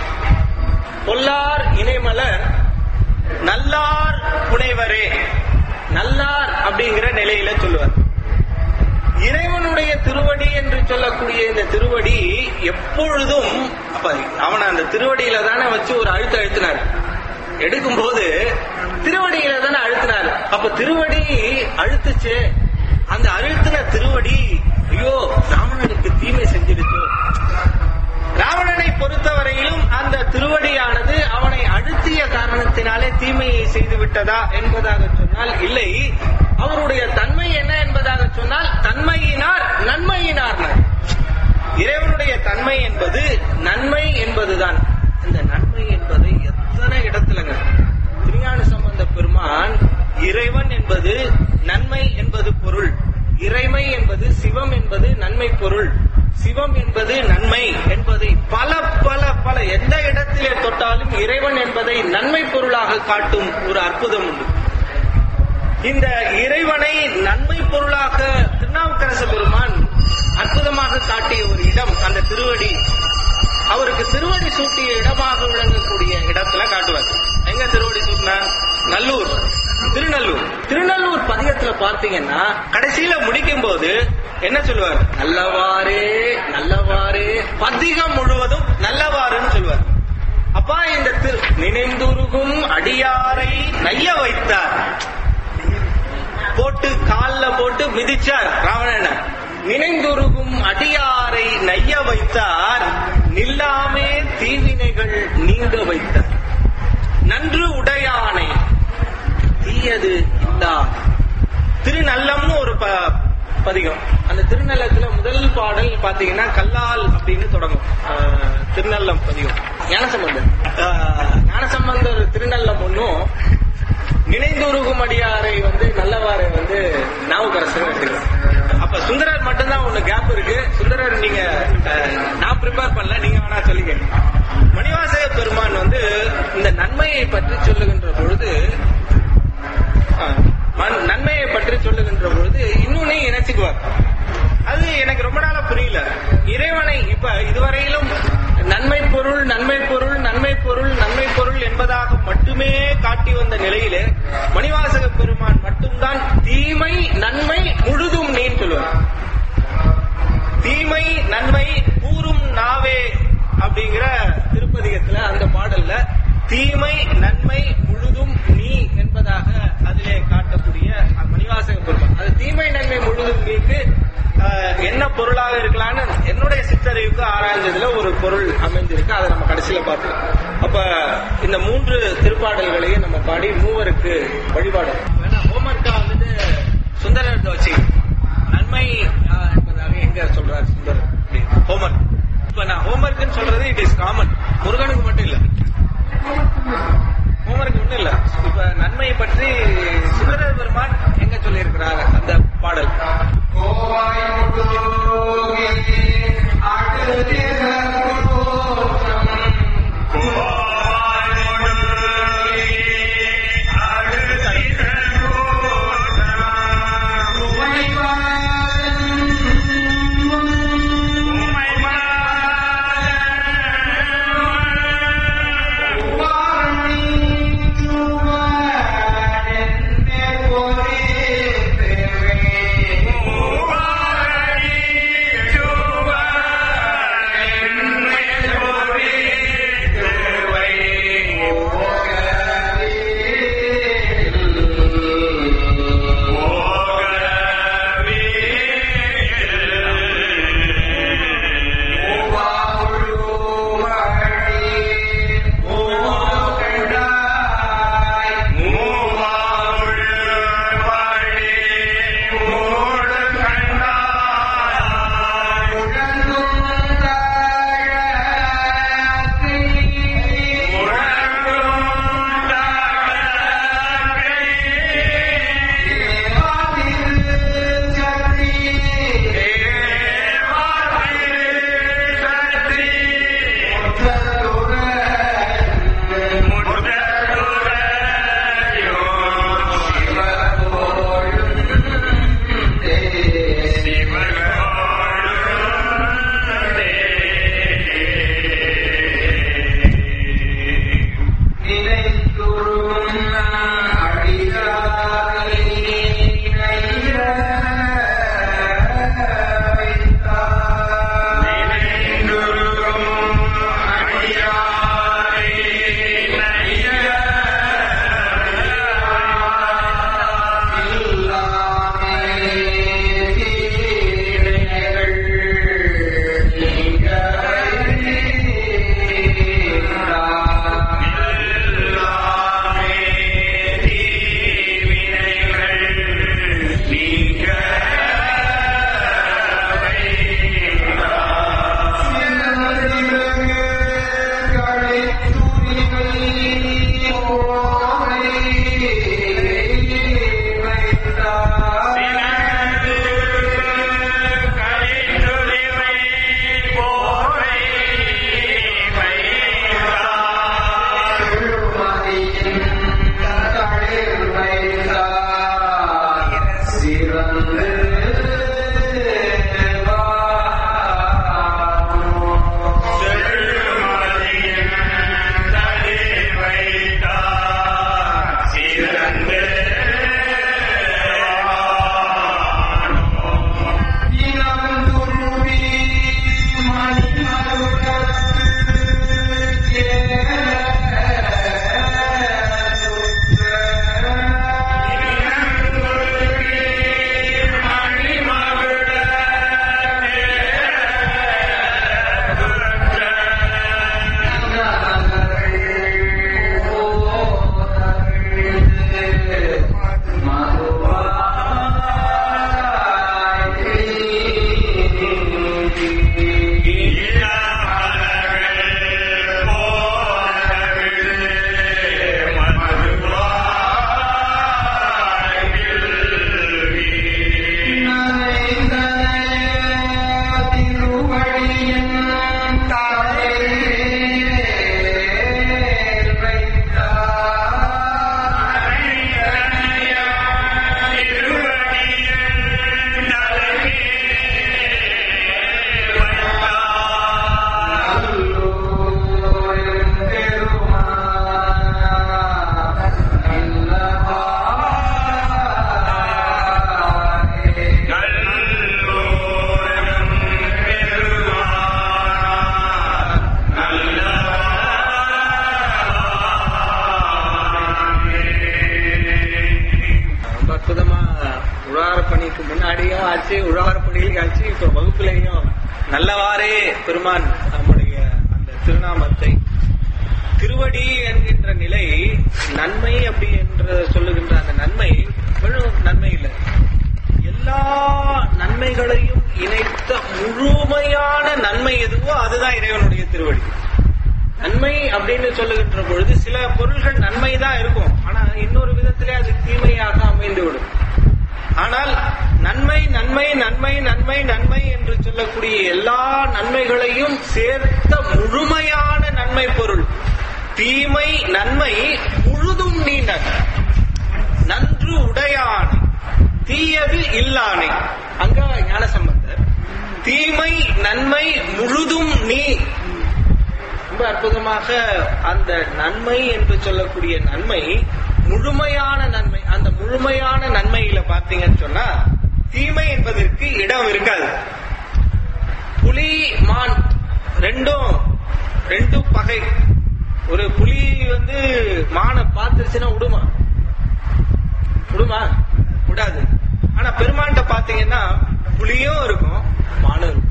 பொல்லார் இணைமலர் நல்லார் புனைவரே நல்லார் அப்படிங்கிற நிலையில சொல்லுவார் இறைவனுடைய திருவடி என்று சொல்லக்கூடிய இந்த திருவடி எப்பொழுதும் அப்ப அவனை அந்த திருவடியில தானே வச்சு ஒரு அழுத்த அழுத்தினார் எடுக்கும் போது திருவடியில தானே அழுத்தினார் அப்ப திருவடி அழுத்துச்சு அந்த அழுத்தின திருவடி ஐயோ ராவணனுக்கு தீமை செஞ்சிருச்சோ ராவணனை பொறுத்தவரையிலும் அந்த திருவடியானது அவனை அழுத்திய காரணத்தினாலே தீமையை செய்து விட்டதா என்பதாக சொன்னால் இல்லை அவருடைய தன்மை என்ன என்பதாக சொன்னால் தன்மையினார் நன்மையினார் இறைவனுடைய தன்மை என்பது நன்மை என்பதுதான் இந்த நன்மை என்பது எத்தனை இடத்துலங்க திருஞான சம்பந்த பெருமான் இறைவன் என்பது நன்மை என்பது பொருள் இறைமை என்பது சிவம் என்பது நன்மை பொருள் சிவம் என்பது நன்மை என்பதை பல பல பல எந்த இடத்திலே தொட்டாலும் இறைவன் என்பதை நன்மை பொருளாக காட்டும் ஒரு அற்புதம் உண்டு இந்த இறைவனை நன்மை பொருளாக திருநாவுக்கரசு பெருமான் அற்புதமாக காட்டிய ஒரு இடம் அந்த திருவடி அவருக்கு திருவடி சூட்டிய இடமாக விளங்கக்கூடிய இடத்துல காட்டுவார் எங்க திருவடி சூட்டினார் நல்லூர் திருநல்லூர் திருநல்லூர் பதிகத்துல பார்த்தீங்கன்னா கடைசியில முடிக்கும் போது என்ன சொல்லுவார் நல்லவாறே நல்லவாறே பதிகம் முழுவதும் நல்லவாறுன்னு சொல்லுவார் அப்பா இந்த திரு நினைந்துருகும் அடியாரை நைய வைத்தார் போட்டு கால்ல போட்டு மிதிச்சார் ராவணனை நினைந்துருகும் அடியாரை நைய வைத்தார் நில்லாமே தீவினைகள் நீங்க வைத்தார் நன்று உடையானை தீயது இல்லா திருநல்லம்னு ஒரு ப- பதிகம் அந்த திருநல்லத்துல முதல் பாடல் பாத்தீங்கன்னா கல்லால் அப்படின்னு தொடங்கும் ஆஹ், திருநல்லம் பதிகம் ஞானசம்பந்தர் ஆஹ், ஞானசம்பந்தர் திருநல்லம் ஒன்னும் நினைந்துருகும் அடியாரை வந்து நல்லவாரை வந்து நாவுக்கரசர் எடுத்துக்கலாம் அப்ப சுந்தரர் மட்டும்தான் ஒண்ணு கேப் இருக்கு சுந்தரர் நீங்க அஹ், நான் ப்ரிப்பேர் பண்ணல நீங்க வேணா சொல்லிக்க மணிவாசக பெருமான் வந்து இந்த நன்மையை பற்றி சொல்லுகின்ற பொழுது அஹ், மன்- நன்மையை பற்றி சொல்லுகின்ற பொழுது இன்னொன்னு இணைச்சுக்குவார் அது எனக்கு ரொம்ப நாளா புரியல இறைவனை இப்ப இதுவரையிலும் நன்மை பொருள் நன்மை பொருள் நன்மை பொருள் நன்மை பொருள் என்பதாக மட்டுமே காட்டி வந்த நிலையிலே மணிவாசக பெருமான் மட்டும்தான் தீமை நன்மை முழுதும் நீன்னு சொல்லுவார் தீமை நன்மை கூறும் நாவே அப்படிங்கிற திருப்பதிகத்துல அந்த பாடல்ல தீமை நன்மை முழுதும் நீ என்பதாக அதிலே காட்டக்கூடிய மணிவாசக பெருமான் அது தீமை நன்மை முழுதும் நீக்கு ஆஹ், என்ன பொருளாக இருக்கலாம்னு என்னுடைய சித்தறிவுக்கு ஆராய்ஞ்சதுல ஒரு பொருள் அமைஞ்சிருக்கு அதை நம்ம கடைசியில பார்க்கலாம் அப்ப இந்த மூன்று திருப்பாடல்களையும் நம்ம பாடி மூவருக்கு வழிபாடு வேணா ஹோம்ஒர்க்கா வந்துட்டு சுந்தரத்தை வச்சு நன்மை ஆஹ், என்பதாக எங்க சொல்றாரு சுந்தர் ஹோம்ஒர்க் இப்ப நான் ஹோம்ஒர்க்னு சொல்றது இட் இஸ் காமன் முருகனுக்கு மட்டும் இல்ல ஹோம்ஒர்க் ஒண்ணும் இல்ல இப்ப நன்மை பற்றி சுந்தரர் பெருமான் எங்க சொல்லியிருக்கிறார் அந்த பாடல் Thank you. அதுக்கு முன்னாடியும் ஆச்சு உழவாரப்படியிலும் ஆச்சு இப்ப வகுப்புலையும் நல்லவாறே பெருமான் நம்முடைய அந்த திருநாமத்தை திருவடி என்கின்ற நிலை நன்மை அப்படி என்று சொல்லுகின்ற அந்த நன்மை வெறும் நன்மை இல்லை எல்லா நன்மைகளையும் இணைத்த முழுமையான நன்மை எதுவோ அதுதான் இறைவனுடைய திருவடி நன்மை அப்படின்னு சொல்லுகின்ற பொழுது சில பொருள்கள் நன்மை தான் இருக்கும் ஆனா இன்னொரு விதத்திலே அது தீமையாக அமைந்து விடும் ஆனால் நன்மை நன்மை நன்மை நன்மை நன்மை என்று சொல்லக்கூடிய எல்லா நன்மைகளையும் சேர்த்த முழுமையான நன்மை பொருள் தீமை நன்மை முழுதும் நீ நன் நன்று உடையானை தீயது இல்லானை அங்க ஞானசம்பந்தர் தீமை நன்மை முழுதும் நீ ரொம்ப அற்புதமாக அந்த நன்மை என்று சொல்லக்கூடிய நன்மை முழுமையான நன்மை அந்த முழுமையான நன்மையில பார்த்தீங்கன்னு சொன்னா தீமை என்பதற்கு இடம் இருக்காது புலி மான் ரெண்டும் ரெண்டும் பகை ஒரு புலி வந்து மானை பார்த்துருச்சுன்னா விடுமா விடுமா விடாது ஆனா பெருமான்கிட்ட பாத்தீங்கன்னா புலியும் இருக்கும் மானும் இருக்கும்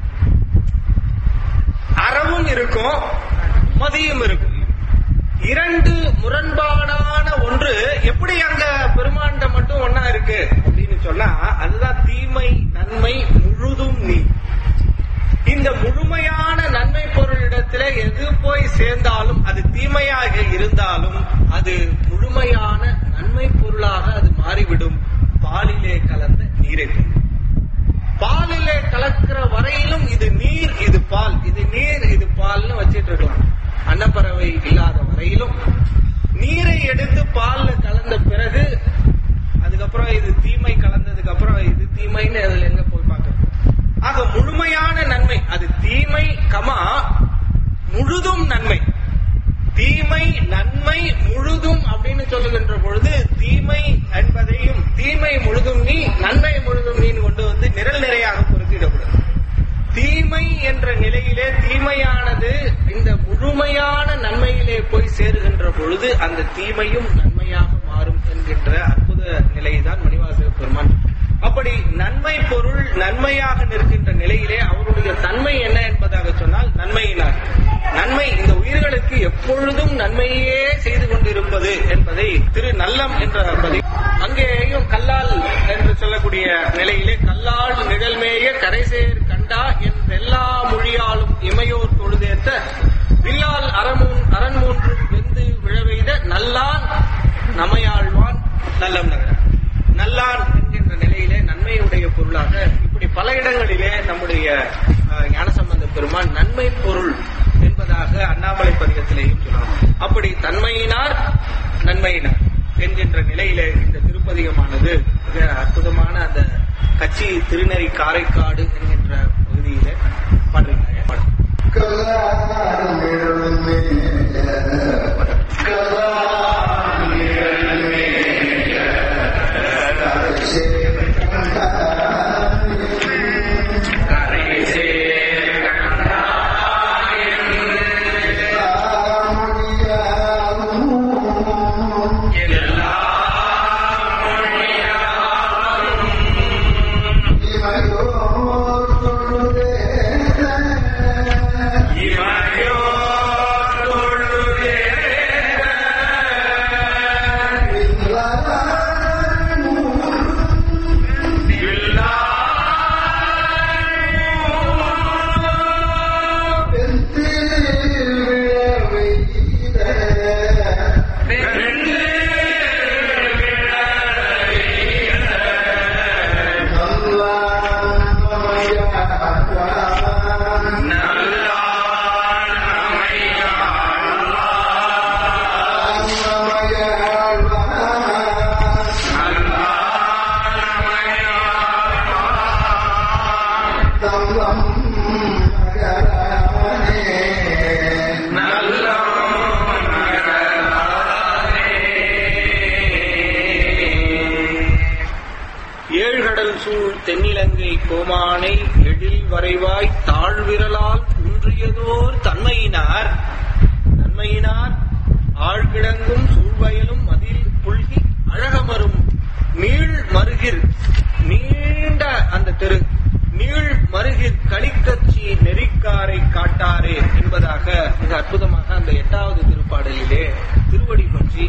அறவும் இருக்கும் மதியும் இருக்கும் இரண்டு முரண்பாடான ஒன்று எப்படி அங்க பெருமாண்ட மட்டும் ஒன்னா இருக்கு அப்படின்னு சொன்னா அதுதான் தீமை நன்மை முழுதும் நீ இந்த முழுமையான நன்மை பொருளிடத்துல எது போய் சேர்ந்தாலும் அது தீமையாக இருந்தாலும் அது முழுமையான நன்மை பொருளாக அது மாறிவிடும் பாலிலே கலந்த நீரை போல். பாலிலே கலக்கிற வரையிலும் இது நீர் இது பால் இது நீர் இது பால்னு வச்சிட்டு இருக்கலாம் அன்னப்பறவை இல்லாத வரையிலும் நீரை எடுத்து பால்ல கலந்த பிறகு அதுக்கப்புறம் இது தீமை கலந்ததுக்கு அப்புறம் இது தீமைன்னு அதுல எங்க போய் பார்க்கறது ஆக முழுமையான நன்மை அது தீமை கமா முழுதும் நன்மை தீமை நன்மை முழுதும் அப்படின்னு சொல்லுகின்ற பொழுது தீமை என்பதையும் தீமை முழுதும் நீ நன்மை முழுதும் நீ கொண்டு வந்து நிரல் நிறையாக பொருத்திடக்கூடாது தீமை என்ற நிலையிலே தீமையானது இந்த முழுமையான நன்மையிலே போய் சேருகின்ற பொழுது அந்த தீமையும் நன்மையாக மாறும் என்கின்ற அற்புத நிலைதான் மணிவாசக பெருமான் அப்படி நன்மை பொருள் நன்மையாக நிற்கின்ற நிலையிலே அவருடைய தன்மை என்ன என்பதாக சொன்னால் நன்மையினார் நன்மை இந்த உயிர்களுக்கு எப்பொழுதும் நன்மையே செய்து கொண்டிருப்பது என்பதை திரு நல்லம் என்ற பதி அங்கேயும் கல்லால் என்று சொல்லக்கூடிய நிலையிலே கல்லால் நிழல்மேய கரைசேர் கண்டா என் எல்லா மொழியாலும் இமையோர் தொழுதேத்த வில்லால் அறமூன் அரண் மூன்றும் வெந்து விழவெய்த நல்லான் நமையாழ்வான் நல்லம் நகர நல்லான் என்கின்ற நிலையிலே நன்மையுடைய பொருளாக இப்படி பல இடங்களிலே நம்முடைய அஹ், ஞானசம்பந்த பெருமான் நன்மை பொருள் என்பதாக அண்ணாமலை பதிகத்திலேயும் சொல்லலாம் அப்படி தன்மையினார் நன்மையினார் என்கின்ற நிலையிலே இந்த திருப்பதிகமானது மிக அற்புதமான அந்த கட்சி திருநெறி காரைக்காடு என்கின்ற பகுதியிலே பாடுறாங்க பாடு ஏழ்கடல் சூழ் தென்னிலங்கை கோமானை எழில் வரைவாய் தாழ்விரலால் ஊன்றியதோர் தன்மையினார் நன்மையினார் ஆழ்கிடங்கும் சூழ்வயலும் மதில் புல்கி அழகமரும் நீள் மருகில் நீண்ட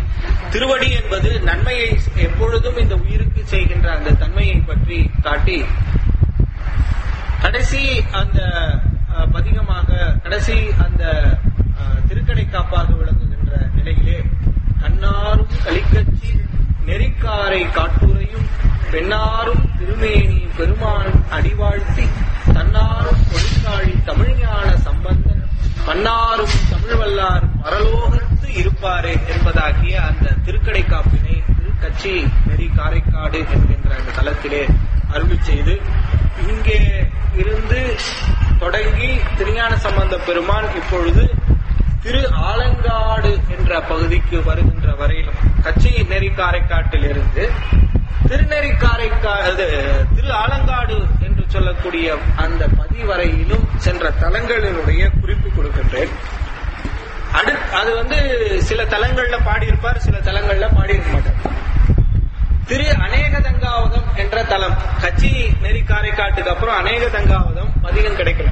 திருவடி என்பது நன்மையை எப்பொழுதும் இந்த உயிருக்கு செய்கின்ற அந்த தன்மையை பற்றி காட்டி கடைசி அந்த அஹ், பதிகமாக கடைசி அந்த அஹ், திருக்கடை காப்பாக விளங்குகின்ற நிலையிலே கண்ணாரும் கலிக்கச்சி நெறிக்காரை காட்டுரையும் பெண்ணாரும் திருமேனி பெருமான் அடிவாழ்த்தி தன்னாரும் ஒளிக்காழி தமிழ்ஞான சம்பந்தன் பன்னாரும் தமிழ் வல்லார் பரலோகத்து இருப்பாரே என்பதாகிய அந்த திருக்கடை காப்பினை திருக்கச்சி நெறி காரைக்காடு என்கின்ற அந்த தலத்திலே அருளி செய்து இங்கே இருந்து தொடங்கி திருஞான சம்பந்த பெருமான் இப்பொழுது திரு ஆலங்காடு என்ற பகுதிக்கு வருகின்ற வரையிலும் கச்சி நெறி காரைக்காட்டிலிருந்து திருநெறிக்காரைக்கா இது திரு ஆலங்காடு என்று சொல்லக்கூடிய அந்த பதி வரையிலும் சென்ற தலங்களினுடைய குறிப்பு கொடுக்கின்றேன் அடு அது வந்து சில தலங்கள்ல பாடியிருப்பார் சில தலங்கள்ல பாடியிருக்க மாட்டார் திரு அநேக தங்காவதம் என்ற தலம் கச்சி நெறி காரைக்காட்டுக்கு அப்புறம் அநேக தங்காவதம் பதிகம் கிடைக்கல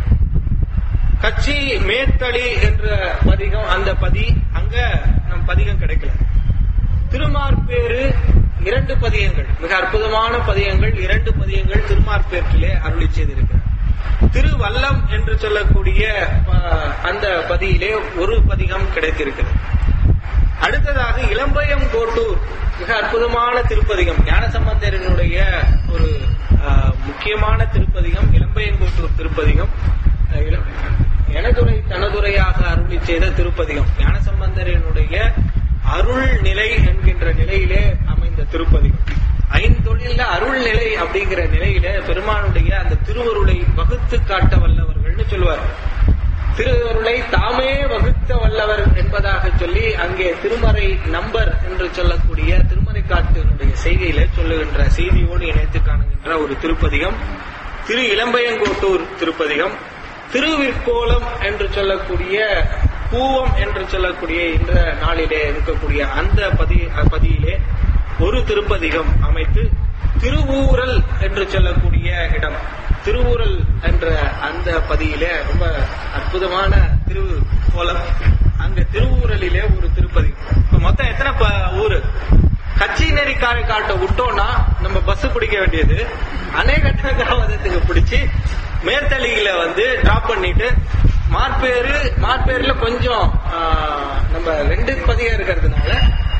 கச்சி மேத்தளி என்ற பதிகம் அந்த பதி அங்க நம் பதிகம் கிடைக்கல திருமார்பேரு இரண்டு பதியங்கள் மிக அற்புதமான பதியங்கள் இரண்டு பதியங்கள் திருமார்பேற்றிலே அருளி செய்திருக்கிறார் திருவல்லம் என்று சொல்லக்கூடிய அஹ், அந்த பதியிலே ஒரு பதிகம் கிடைத்திருக்கிறது அடுத்ததாக இளம்பயம் கோட்டூர் மிக அற்புதமான திருப்பதிகம் ஞானசம்பந்தரனுடைய ஒரு அஹ், முக்கியமான திருப்பதிகம் இளம்பயங்கோட்டூர் திருப்பதிகம் அஹ், இள- எனதுரை தனதுரையாக அருளி செய்த திருப்பதிகம் ஞானசம்பந்தரனுடைய அருள் நிலை என்கின்ற நிலையிலே அமைந்த திருப்பதிகம் ஐந்தொழில அருள் நிலை அப்படிங்கிற நிலையில பெருமானுடைய அந்த திருவருளை வகுத்து காட்ட வல்லவர்கள்னு சொல்லுவார் திருவருளை தாமே வகுத்த வல்லவர் என்பதாக சொல்லி அங்கே திருமறை நம்பர் என்று சொல்லக்கூடிய திருமறை காட்டினுடைய செய்தியில சொல்லுகின்ற செய்தியோடு இணைத்து காணுகின்ற ஒரு திருப்பதிகம் திரு இளம்பயங்கோட்டூர் திருப்பதிகம் திருவிற்கோலம் என்று சொல்லக்கூடிய பூவம் என்று சொல்லக்கூடிய இந்த நாளிலே இருக்கக்கூடிய அந்த பதி பதியிலே ஒரு திருப்பதிகம் அமைத்து திருவூரல் என்று சொல்லக்கூடிய இடம் திருவூரல் என்ற அந்த பதியிலே ரொம்ப அற்புதமான திருக்கோலம் அங்க திருவூரலிலே ஒரு திருப்பதி இப்ப மொத்தம் எத்தனை ப- ஊரு கச்சி நெறி காரைக்காட்டை விட்டோம்னா நம்ம பஸ் பிடிக்க வேண்டியது அநேக கிராமத்துக்கு பிடிச்சி மேற்தளியில வந்து டிராப் பண்ணிட்டு மார்பேரு மார்பேர்ல கொஞ்சம் ஆ, நம்ம ரெண்டு பதிகம் இருக்கிறதுனால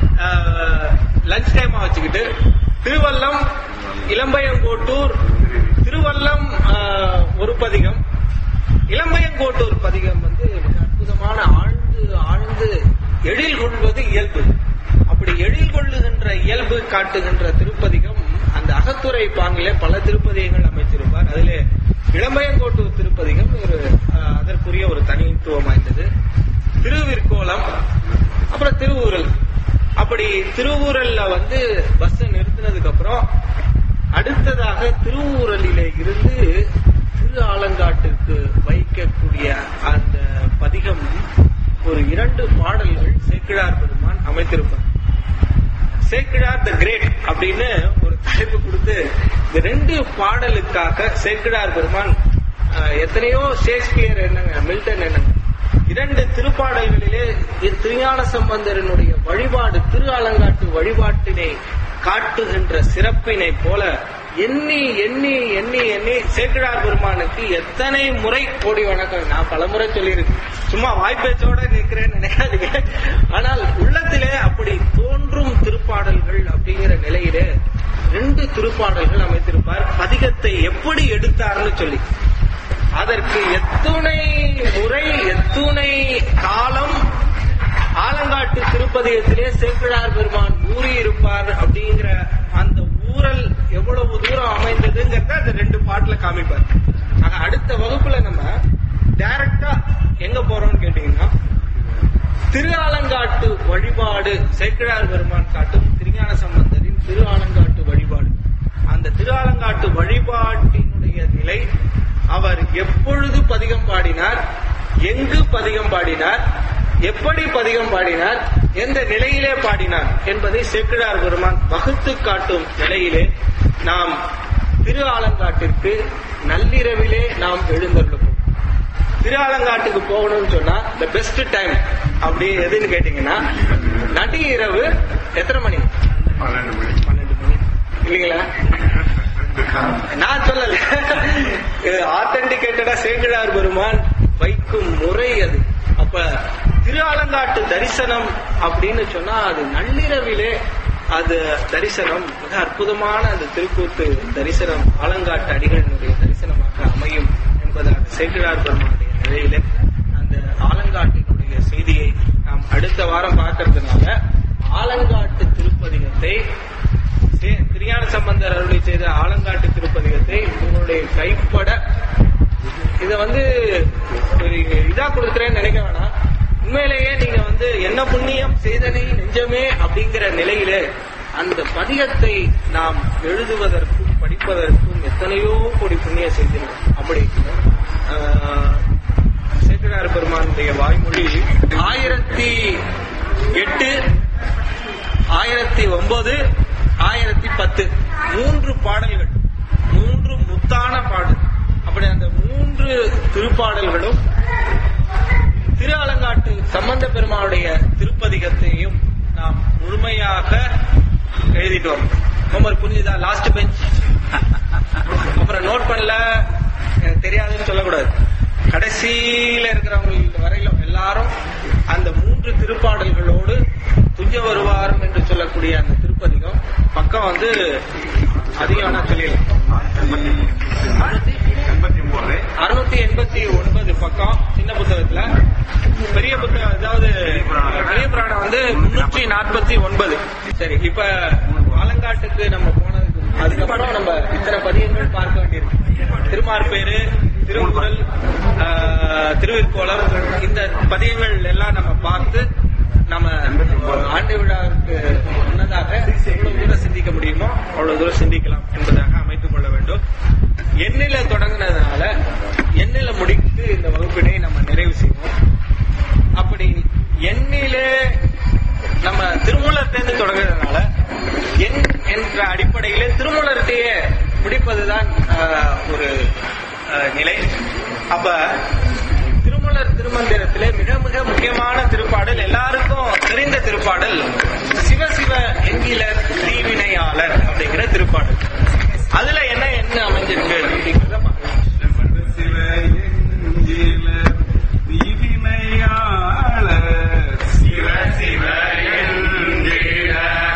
லஞ்ச் டைமா வச்சுக்கிட்டு திருவல்லம் இளம்பயங்கோட்டூர் திருவல்லம் ஆ, ஒரு பதிகம் இளம்பயங்கோட்டூர் பதிகம் வந்து மிக அற்புதமான ஆழ்ந்து ஆழ்ந்து எழில் கொள்வது இயல்பு அப்படி எழில் கொள்ளுகின்ற இயல்பு காட்டுகின்ற திருப்பதிகம் அந்த அகத்துறை பாங்கிலே பல திருப்பதிகங்கள் அமைத்திருப்பார் அதிலே இளம்பயங்கோட்டூர் திருப்பதிகம் ஒரு அஹ், அதற்குரிய ஒரு தனித்துவம் வாய்ந்தது திருவிற்கோலம் அப்புறம் திருவூரல் அப்படி திருவூரல்ல வந்து பஸ் நிறுத்தினதுக்கு அப்புறம் அடுத்ததாக திருவூரலிலே இருந்து திரு ஆலங்காட்டுக்கு வைக்கக்கூடிய அந்த பதிகம் ஒரு இரண்டு பாடல்கள் சேக்கிழார் பெருமான் அமைத்திருப்பார் சேக்கிழார் த கிரேட் அப்படின்னு ஒரு தலைப்பு கொடுத்து இந்த ரெண்டு பாடலுக்காக சேக்கிழார் பெருமான் அஹ், எத்தனையோ ஷேக்ஸ்பியர் என்னங்க மில்டன் என்னங்க இரண்டு திருப்பாடல்களிலே இ- திருஞான சம்பந்தரனுடைய வழிபாடு திரு ஆலங்காட்டு வழிபாட்டினை காட்டுகின்ற சிறப்பினை போல எண்ணி எண்ணி எண்ணி எண்ணி சேக்கிழார் பெருமானுக்கு எத்தனை முறை கோடி வணக்கம் நான் பல முறை சொல்லியிருக்கேன் சும்மா வாய்ப்பேச்சோட நிற்கிறேன்னு நினைக்காதீங்க ஆனால் உள்ளத்திலே அப்படி தோன்றும் திருப்பாடல்கள் அப்படிங்கிற நிலையிலே ரெண்டு திருப்பாடல்கள் அமைத்திருப்பார் பதிகத்தை எப்படி எடுத்தார்னு சொல்லி அதற்கு எத்துணை முறை எத்துணை காலம் ஆலங்காட்டு திருப்பதிகத்திலே சேக்கிழார் பெருமான் ஊறி இருப்பார் அப்படிங்கிற அந்த ஊரல் எவ்வளவு தூரம் அமைந்ததுங்கிறத அந்த ரெண்டு பாட்டுல காமிப்பார் ஆக அடுத்த வகுப்புல நம்ம டைரக்டா எங்க போறோம்னு கேட்டீங்கன்னா திரு ஆலங்காட்டு வழிபாடு சேக்கிழார் பெருமான் காட்டும் திருஞான சம்பந்தரின் திரு ஆலங்காட்டு வழிபாடு அந்த திரு ஆலங்காட்டு வழிபாட்டினுடைய நிலை அவர் எப்பொழுது பதிகம் பாடினார் எங்கு பதிகம் பாடினார் எப்படி பதிகம் பாடினார் எந்த நிலையிலே பாடினார் என்பதை சேக்கிழார் பெருமான் வகுத்து காட்டும் நிலையிலே நாம் திரு ஆலங்காட்டிற்கு நள்ளிரவிலே நாம் எழுந்தருளும் திருஆலங்காட்டுக்கு போகணும்னு சொன்னா த பெஸ்ட் டைம் அப்படி எதுன்னு கேட்டீங்கன்னா நடு இரவு எத்தனை மணி பன்னெண்டு மணி பன்னெண்டு மணி இல்லைங்களா நான் சொல்லல ஆத்தென்டிகேட்டடா சேக்கிழார் பெருமான் வைக்கும் முறை அது அப்ப திரு ஆலங்காட்டு தரிசனம் அப்படின்னு சொன்னா அது நள்ளிரவிலே அது தரிசனம் மிக அற்புதமான அந்த திருக்கூத்து தரிசனம் ஆலங்காட்டு அடிகளினுடைய தரிசனமாக அமையும் என்பதாக சேக்கிழார் பெருமானுடைய நிலையிலே அந்த ஆலங்காட்டினுடைய செய்தியை நாம் அடுத்த வாரம் பார்க்கறதுனால ஆலங்காட்டு திருப்பதிகத்தை சே- திருஞான சம்பந்தர் அருளி செய்த ஆலங்காட்டு திருப்பதிகத்தை உங்களுடைய கைப்பட இத வந்து ஒரு இதா கொடுக்குறேன்னு நினைக்க வேணாம் உண்மையிலேயே நீங்க வந்து என்ன புண்ணியம் செய்தனை நெஞ்சமே அப்படிங்கிற நிலையிலே அந்த பதிகத்தை நாம் எழுதுவதற்கும் படிப்பதற்கும் எத்தனையோ கோடி புண்ணியம் செய்திருக்கோம் அப்படி ஆஹ், சேக்கிழார் பெருமானுடைய வாய்மொழி ஆயிரத்தி எட்டு ஆயிரத்தி ஒன்பது ஆயிரத்தி பத்து மூன்று பாடல்கள் மூன்று முத்தான பாடல் அப்படி அந்த மூன்று திருப்பாடல்களும் திரு அலங்காட்டு சம்பந்த பெருமானுடைய திருப்பதிகத்தையும் நாம் முழுமையாக எழுதிட்டு வரோம் ஹோம்ஒர்க் புரிஞ்சுதா லாஸ்ட் பெஞ்ச் அப்புறம் நோட் பண்ணல எனக்கு தெரியாதுன்னு சொல்லக்கூடாது கடைசியில இருக்கிறவங்க வரையிலும் எல்லாரும் அந்த மூன்று திருப்பாடல்களோடு துஞ்ச வருவாரும் என்று சொல்லக்கூடிய அந்த திருப்பதிகம் பக்கம் வந்து அதிகம் வேணா சொல்லிடலாம் எண்பத்தி ஒன்பது அறுநூத்தி எண்பத்தி ஒன்பது பக்கம் சின்ன புத்தகத்துல பெரிய புத்தகம் அதாவது பெரிய புராணம் வந்து முன்னூற்றி நாற்பத்தி ஒன்பது சரி இப்ப ஆலங்காட்டுக்கு நம்ம போனதுக்கு அதுக்கப்புறம் நம்ம இத்தனை பதியங்கள் பார்க்க வேண்டியிருக்கு திருமார்பேரு திருக்குறள் ஆஹ், திருவிற்கோளம் இந்த பதியங்கள் எல்லாம் நம்ம பார்த்து நம்ம ஆண்டு விழாவுக்கு முன்னதாக எவ்வளவு தூரம் சிந்திக்க முடியுமோ அவ்வளவு தூரம் சிந்திக்கலாம் என்பதாக அமைத்துக் கொள்ள வேண்டும் எண்ணில தொடங்கினதுனால எண்ணில முடித்து இந்த வகுப்பினை நம்ம நிறைவு செய்வோம் அப்படி எண்ணிலே நம்ம திருமூலத்திலிருந்து தொடங்குறதுனால எண் என்ற அடிப்படையிலே திருமூலர்கிட்டயே முடிப்பதுதான் ஆஹ், ஒரு ஆஹ், நிலை அப்ப திருமூலர் திருமந்திரத்திலே மிக மிக முக்கியமான திருப்பாடல் எல்லாருக்கும் தெரிந்த திருப்பாடல் சிவ சிவ என்கிலர் தீவினையாளர் அப்படிங்கிற திருப்பாடல் அதுல என்ன என்ன அமைஞ்சிருக்கு அப்படிங்கிறத பார்க்கலாம் சிவ என்கில தீவினையாளர் சிவ சிவ என்கில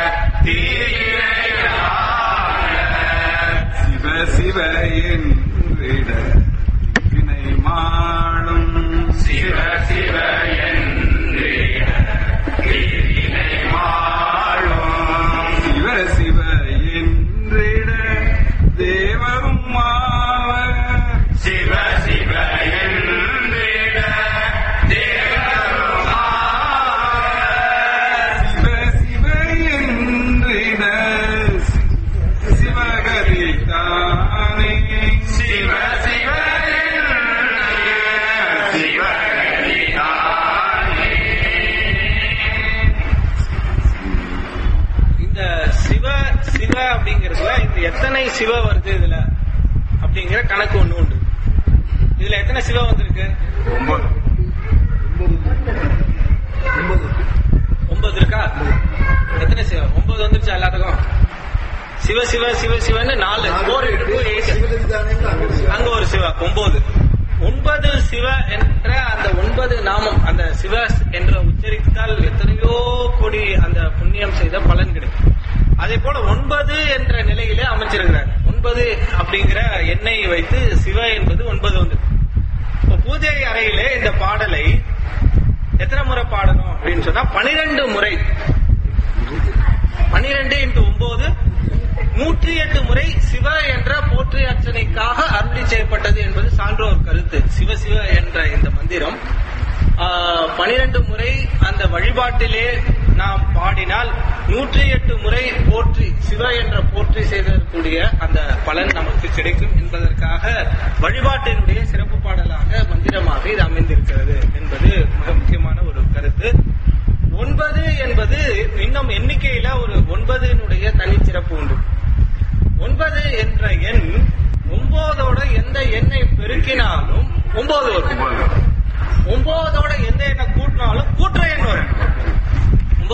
தீவினையாளர் சிவ சிவ என்றிட வினை மாளும் சிவ சிவ என்றிட தீவினை மாளும் சிவ சிவ என்றிட தேவரும் மாவர் சிவ சிவ என்றிட தேவரும் மாவர் சிவ சிவ என்றிட சிவகதி தானே சிவ சிவ சிவகதி தானே இந்த சிவ சிவ அப்படிங்கறதுல இந்த எத்தனை சிவ வருது இதுல அப்படிங்கிற கணக்கு ஒண்ணு உண்டு இதுல எத்தனை சிவ வந்திருக்கு ஒன்பது ஒன்பது ஒன்பது இருக்கா எத்தனை சிவ ஒன்பது வந்துருச்சா எல்லாத்துக்கும் சிவ சிவ சிவ சிவன்னு நாலு ஃபோர் இன்டூ எயிட் சிவகதி தானே அங்க ஒரு சிவம். அங்க ஒரு சிவ ஒன்பது ஒன்பது சிவ என்ற அந்த ஒன்பது நாமம் அந்த சிவ என்ற உச்சரித்தால் எத்தனையோ கோடி அந்த புண்ணியம் செய்த பலன் கிடைக்கும் அதே போல ஒன்பது என்ற நிலையிலே அமைச்சிருக்கிறார் ஒன்பது அப்படிங்கிற எண்ணெயை வைத்து சிவ என்பது ஒன்பது வந்து இப்ப பூஜை அறையிலே இந்த பாடலை எத்தனை முறை பாடணும் அப்படின்னு சொன்னா பனிரெண்டு முறை பன்னிரெண்டு இன்ட்டு ஒன்பது நூற்றி எட்டு முறை சிவ என்ற போற்றி அர்ச்சனைக்காக அருளி செய்யப்பட்டது என்பது சான்றோர் கருத்து சிவ சிவ என்ற இந்த மந்திரம் பனிரெண்டு முறை அந்த வழிபாட்டிலே நாம் பாடினால் நூற்றி எட்டு முறை போற்றி சிவ என்ற போற்றி செய்தக்கூடிய அந்த பலன் நமக்கு கிடைக்கும் என்பதற்காக வழிபாட்டினுடைய சிறப்பு பாடலாக மந்திரமாக இது அமைந்திருக்கிறது என்பது மிக முக்கியமான ஒரு கருத்து ஒன்பது என்பது இன்னும் எண்ணிக்கையில ஒரு ஒன்பதினுடைய தனிச்சிறப்பு உண்டு ஒன்பது என்ற எண் ஒன்பதோட எந்த எண்ணை பெருக்கினாலும் ஒன்பது வரும் ஒன்பது ஒன்பதோட எந்த எண்ணை கூட்டினாலும் கூட்டுற எண் வரும் ஒன்பது நாள் இப்ப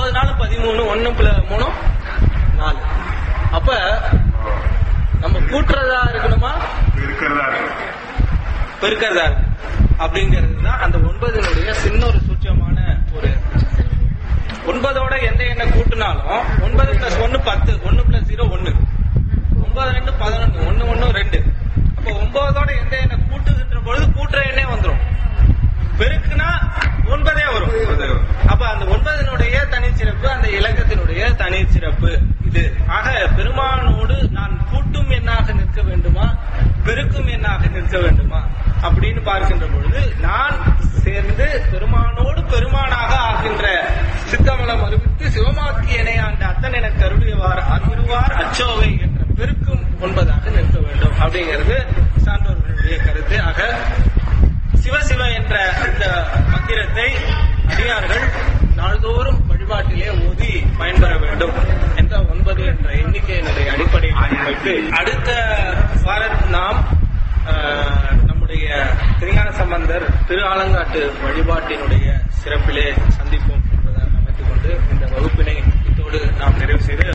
பதிமூணு ஒன்னு பிள மூணு நாலு அப்ப நம்ம கூட்டுறதா இருக்கணுமா இருக்கிறதா இருக்கு பெருக்கிறதா இருக்கு அப்படிங்கிறது தான் அந்த ஒன்பதினுடைய சின்ன ஒரு சூட்சமான ஒரு ஒன்பதோட எந்த எண்ணை கூட்டினாலும் ஒன்பது பிளஸ் ஒன்னு பத்து ஒன்னு பிளஸ் ஜீரோ ஒன்னு ஒன்பது ரெண்டு பதினொன்னு ஒன்னு ஒன்னு ரெண்டு அப்ப ஒன்பதோட எந்த எண்ணை கூட்டுகின்ற பொழுது கூட்டுற எண்ணே வந்துரும் பெருக்குனா ஒன்பதே வரும் அப்ப அந்த ஒன்பதினுடைய தனிச்சிறப்பு அந்த இலக்கத்தினுடைய தனிச்சிறப்பு இது ஆக பெருமானோடு நான் கூட்டும் எண்ணாக நிற்க வேண்டுமா பெருக்கும் எண்ணாக நிற்க வேண்டுமா அப்படின்னு பார்க்கின்ற பொழுது நான் சேர்ந்து பெருமானோடு பெருமானாக ஆகின்ற சித்தமலம் அறிவித்து சிவமாக்கியனை அந்த அத்தன் எனக்கு அருளியவார் அருள்வார் அச்சோவை என்ற பெருக்கும் ஒன்பதாக நிற்க வேண்டும் அப்படிங்கிறது சான்றோர்களுடைய கருத்து ஆக சிவசிவ என்ற இந்த மந்திரத்தை அடியார்கள் நாள்தோறும் வழிபாட்டிலே ஓதி பயன்பெற வேண்டும் என்ற ஒன்பது என்ற எண்ணிக்கையினுடைய அடிப்படையில் வைத்து அடுத்த வாரம் நாம் ஆஹ், நம்முடைய திருஞான சம்பந்தர் திரு ஆலங்காட்டு வழிபாட்டினுடைய சிறப்பிலே சந்திப்போம் என்பதை அமைத்துக் கொண்டு இந்த வகுப்பினை இத்தோடு நாம் நிறைவு செய்து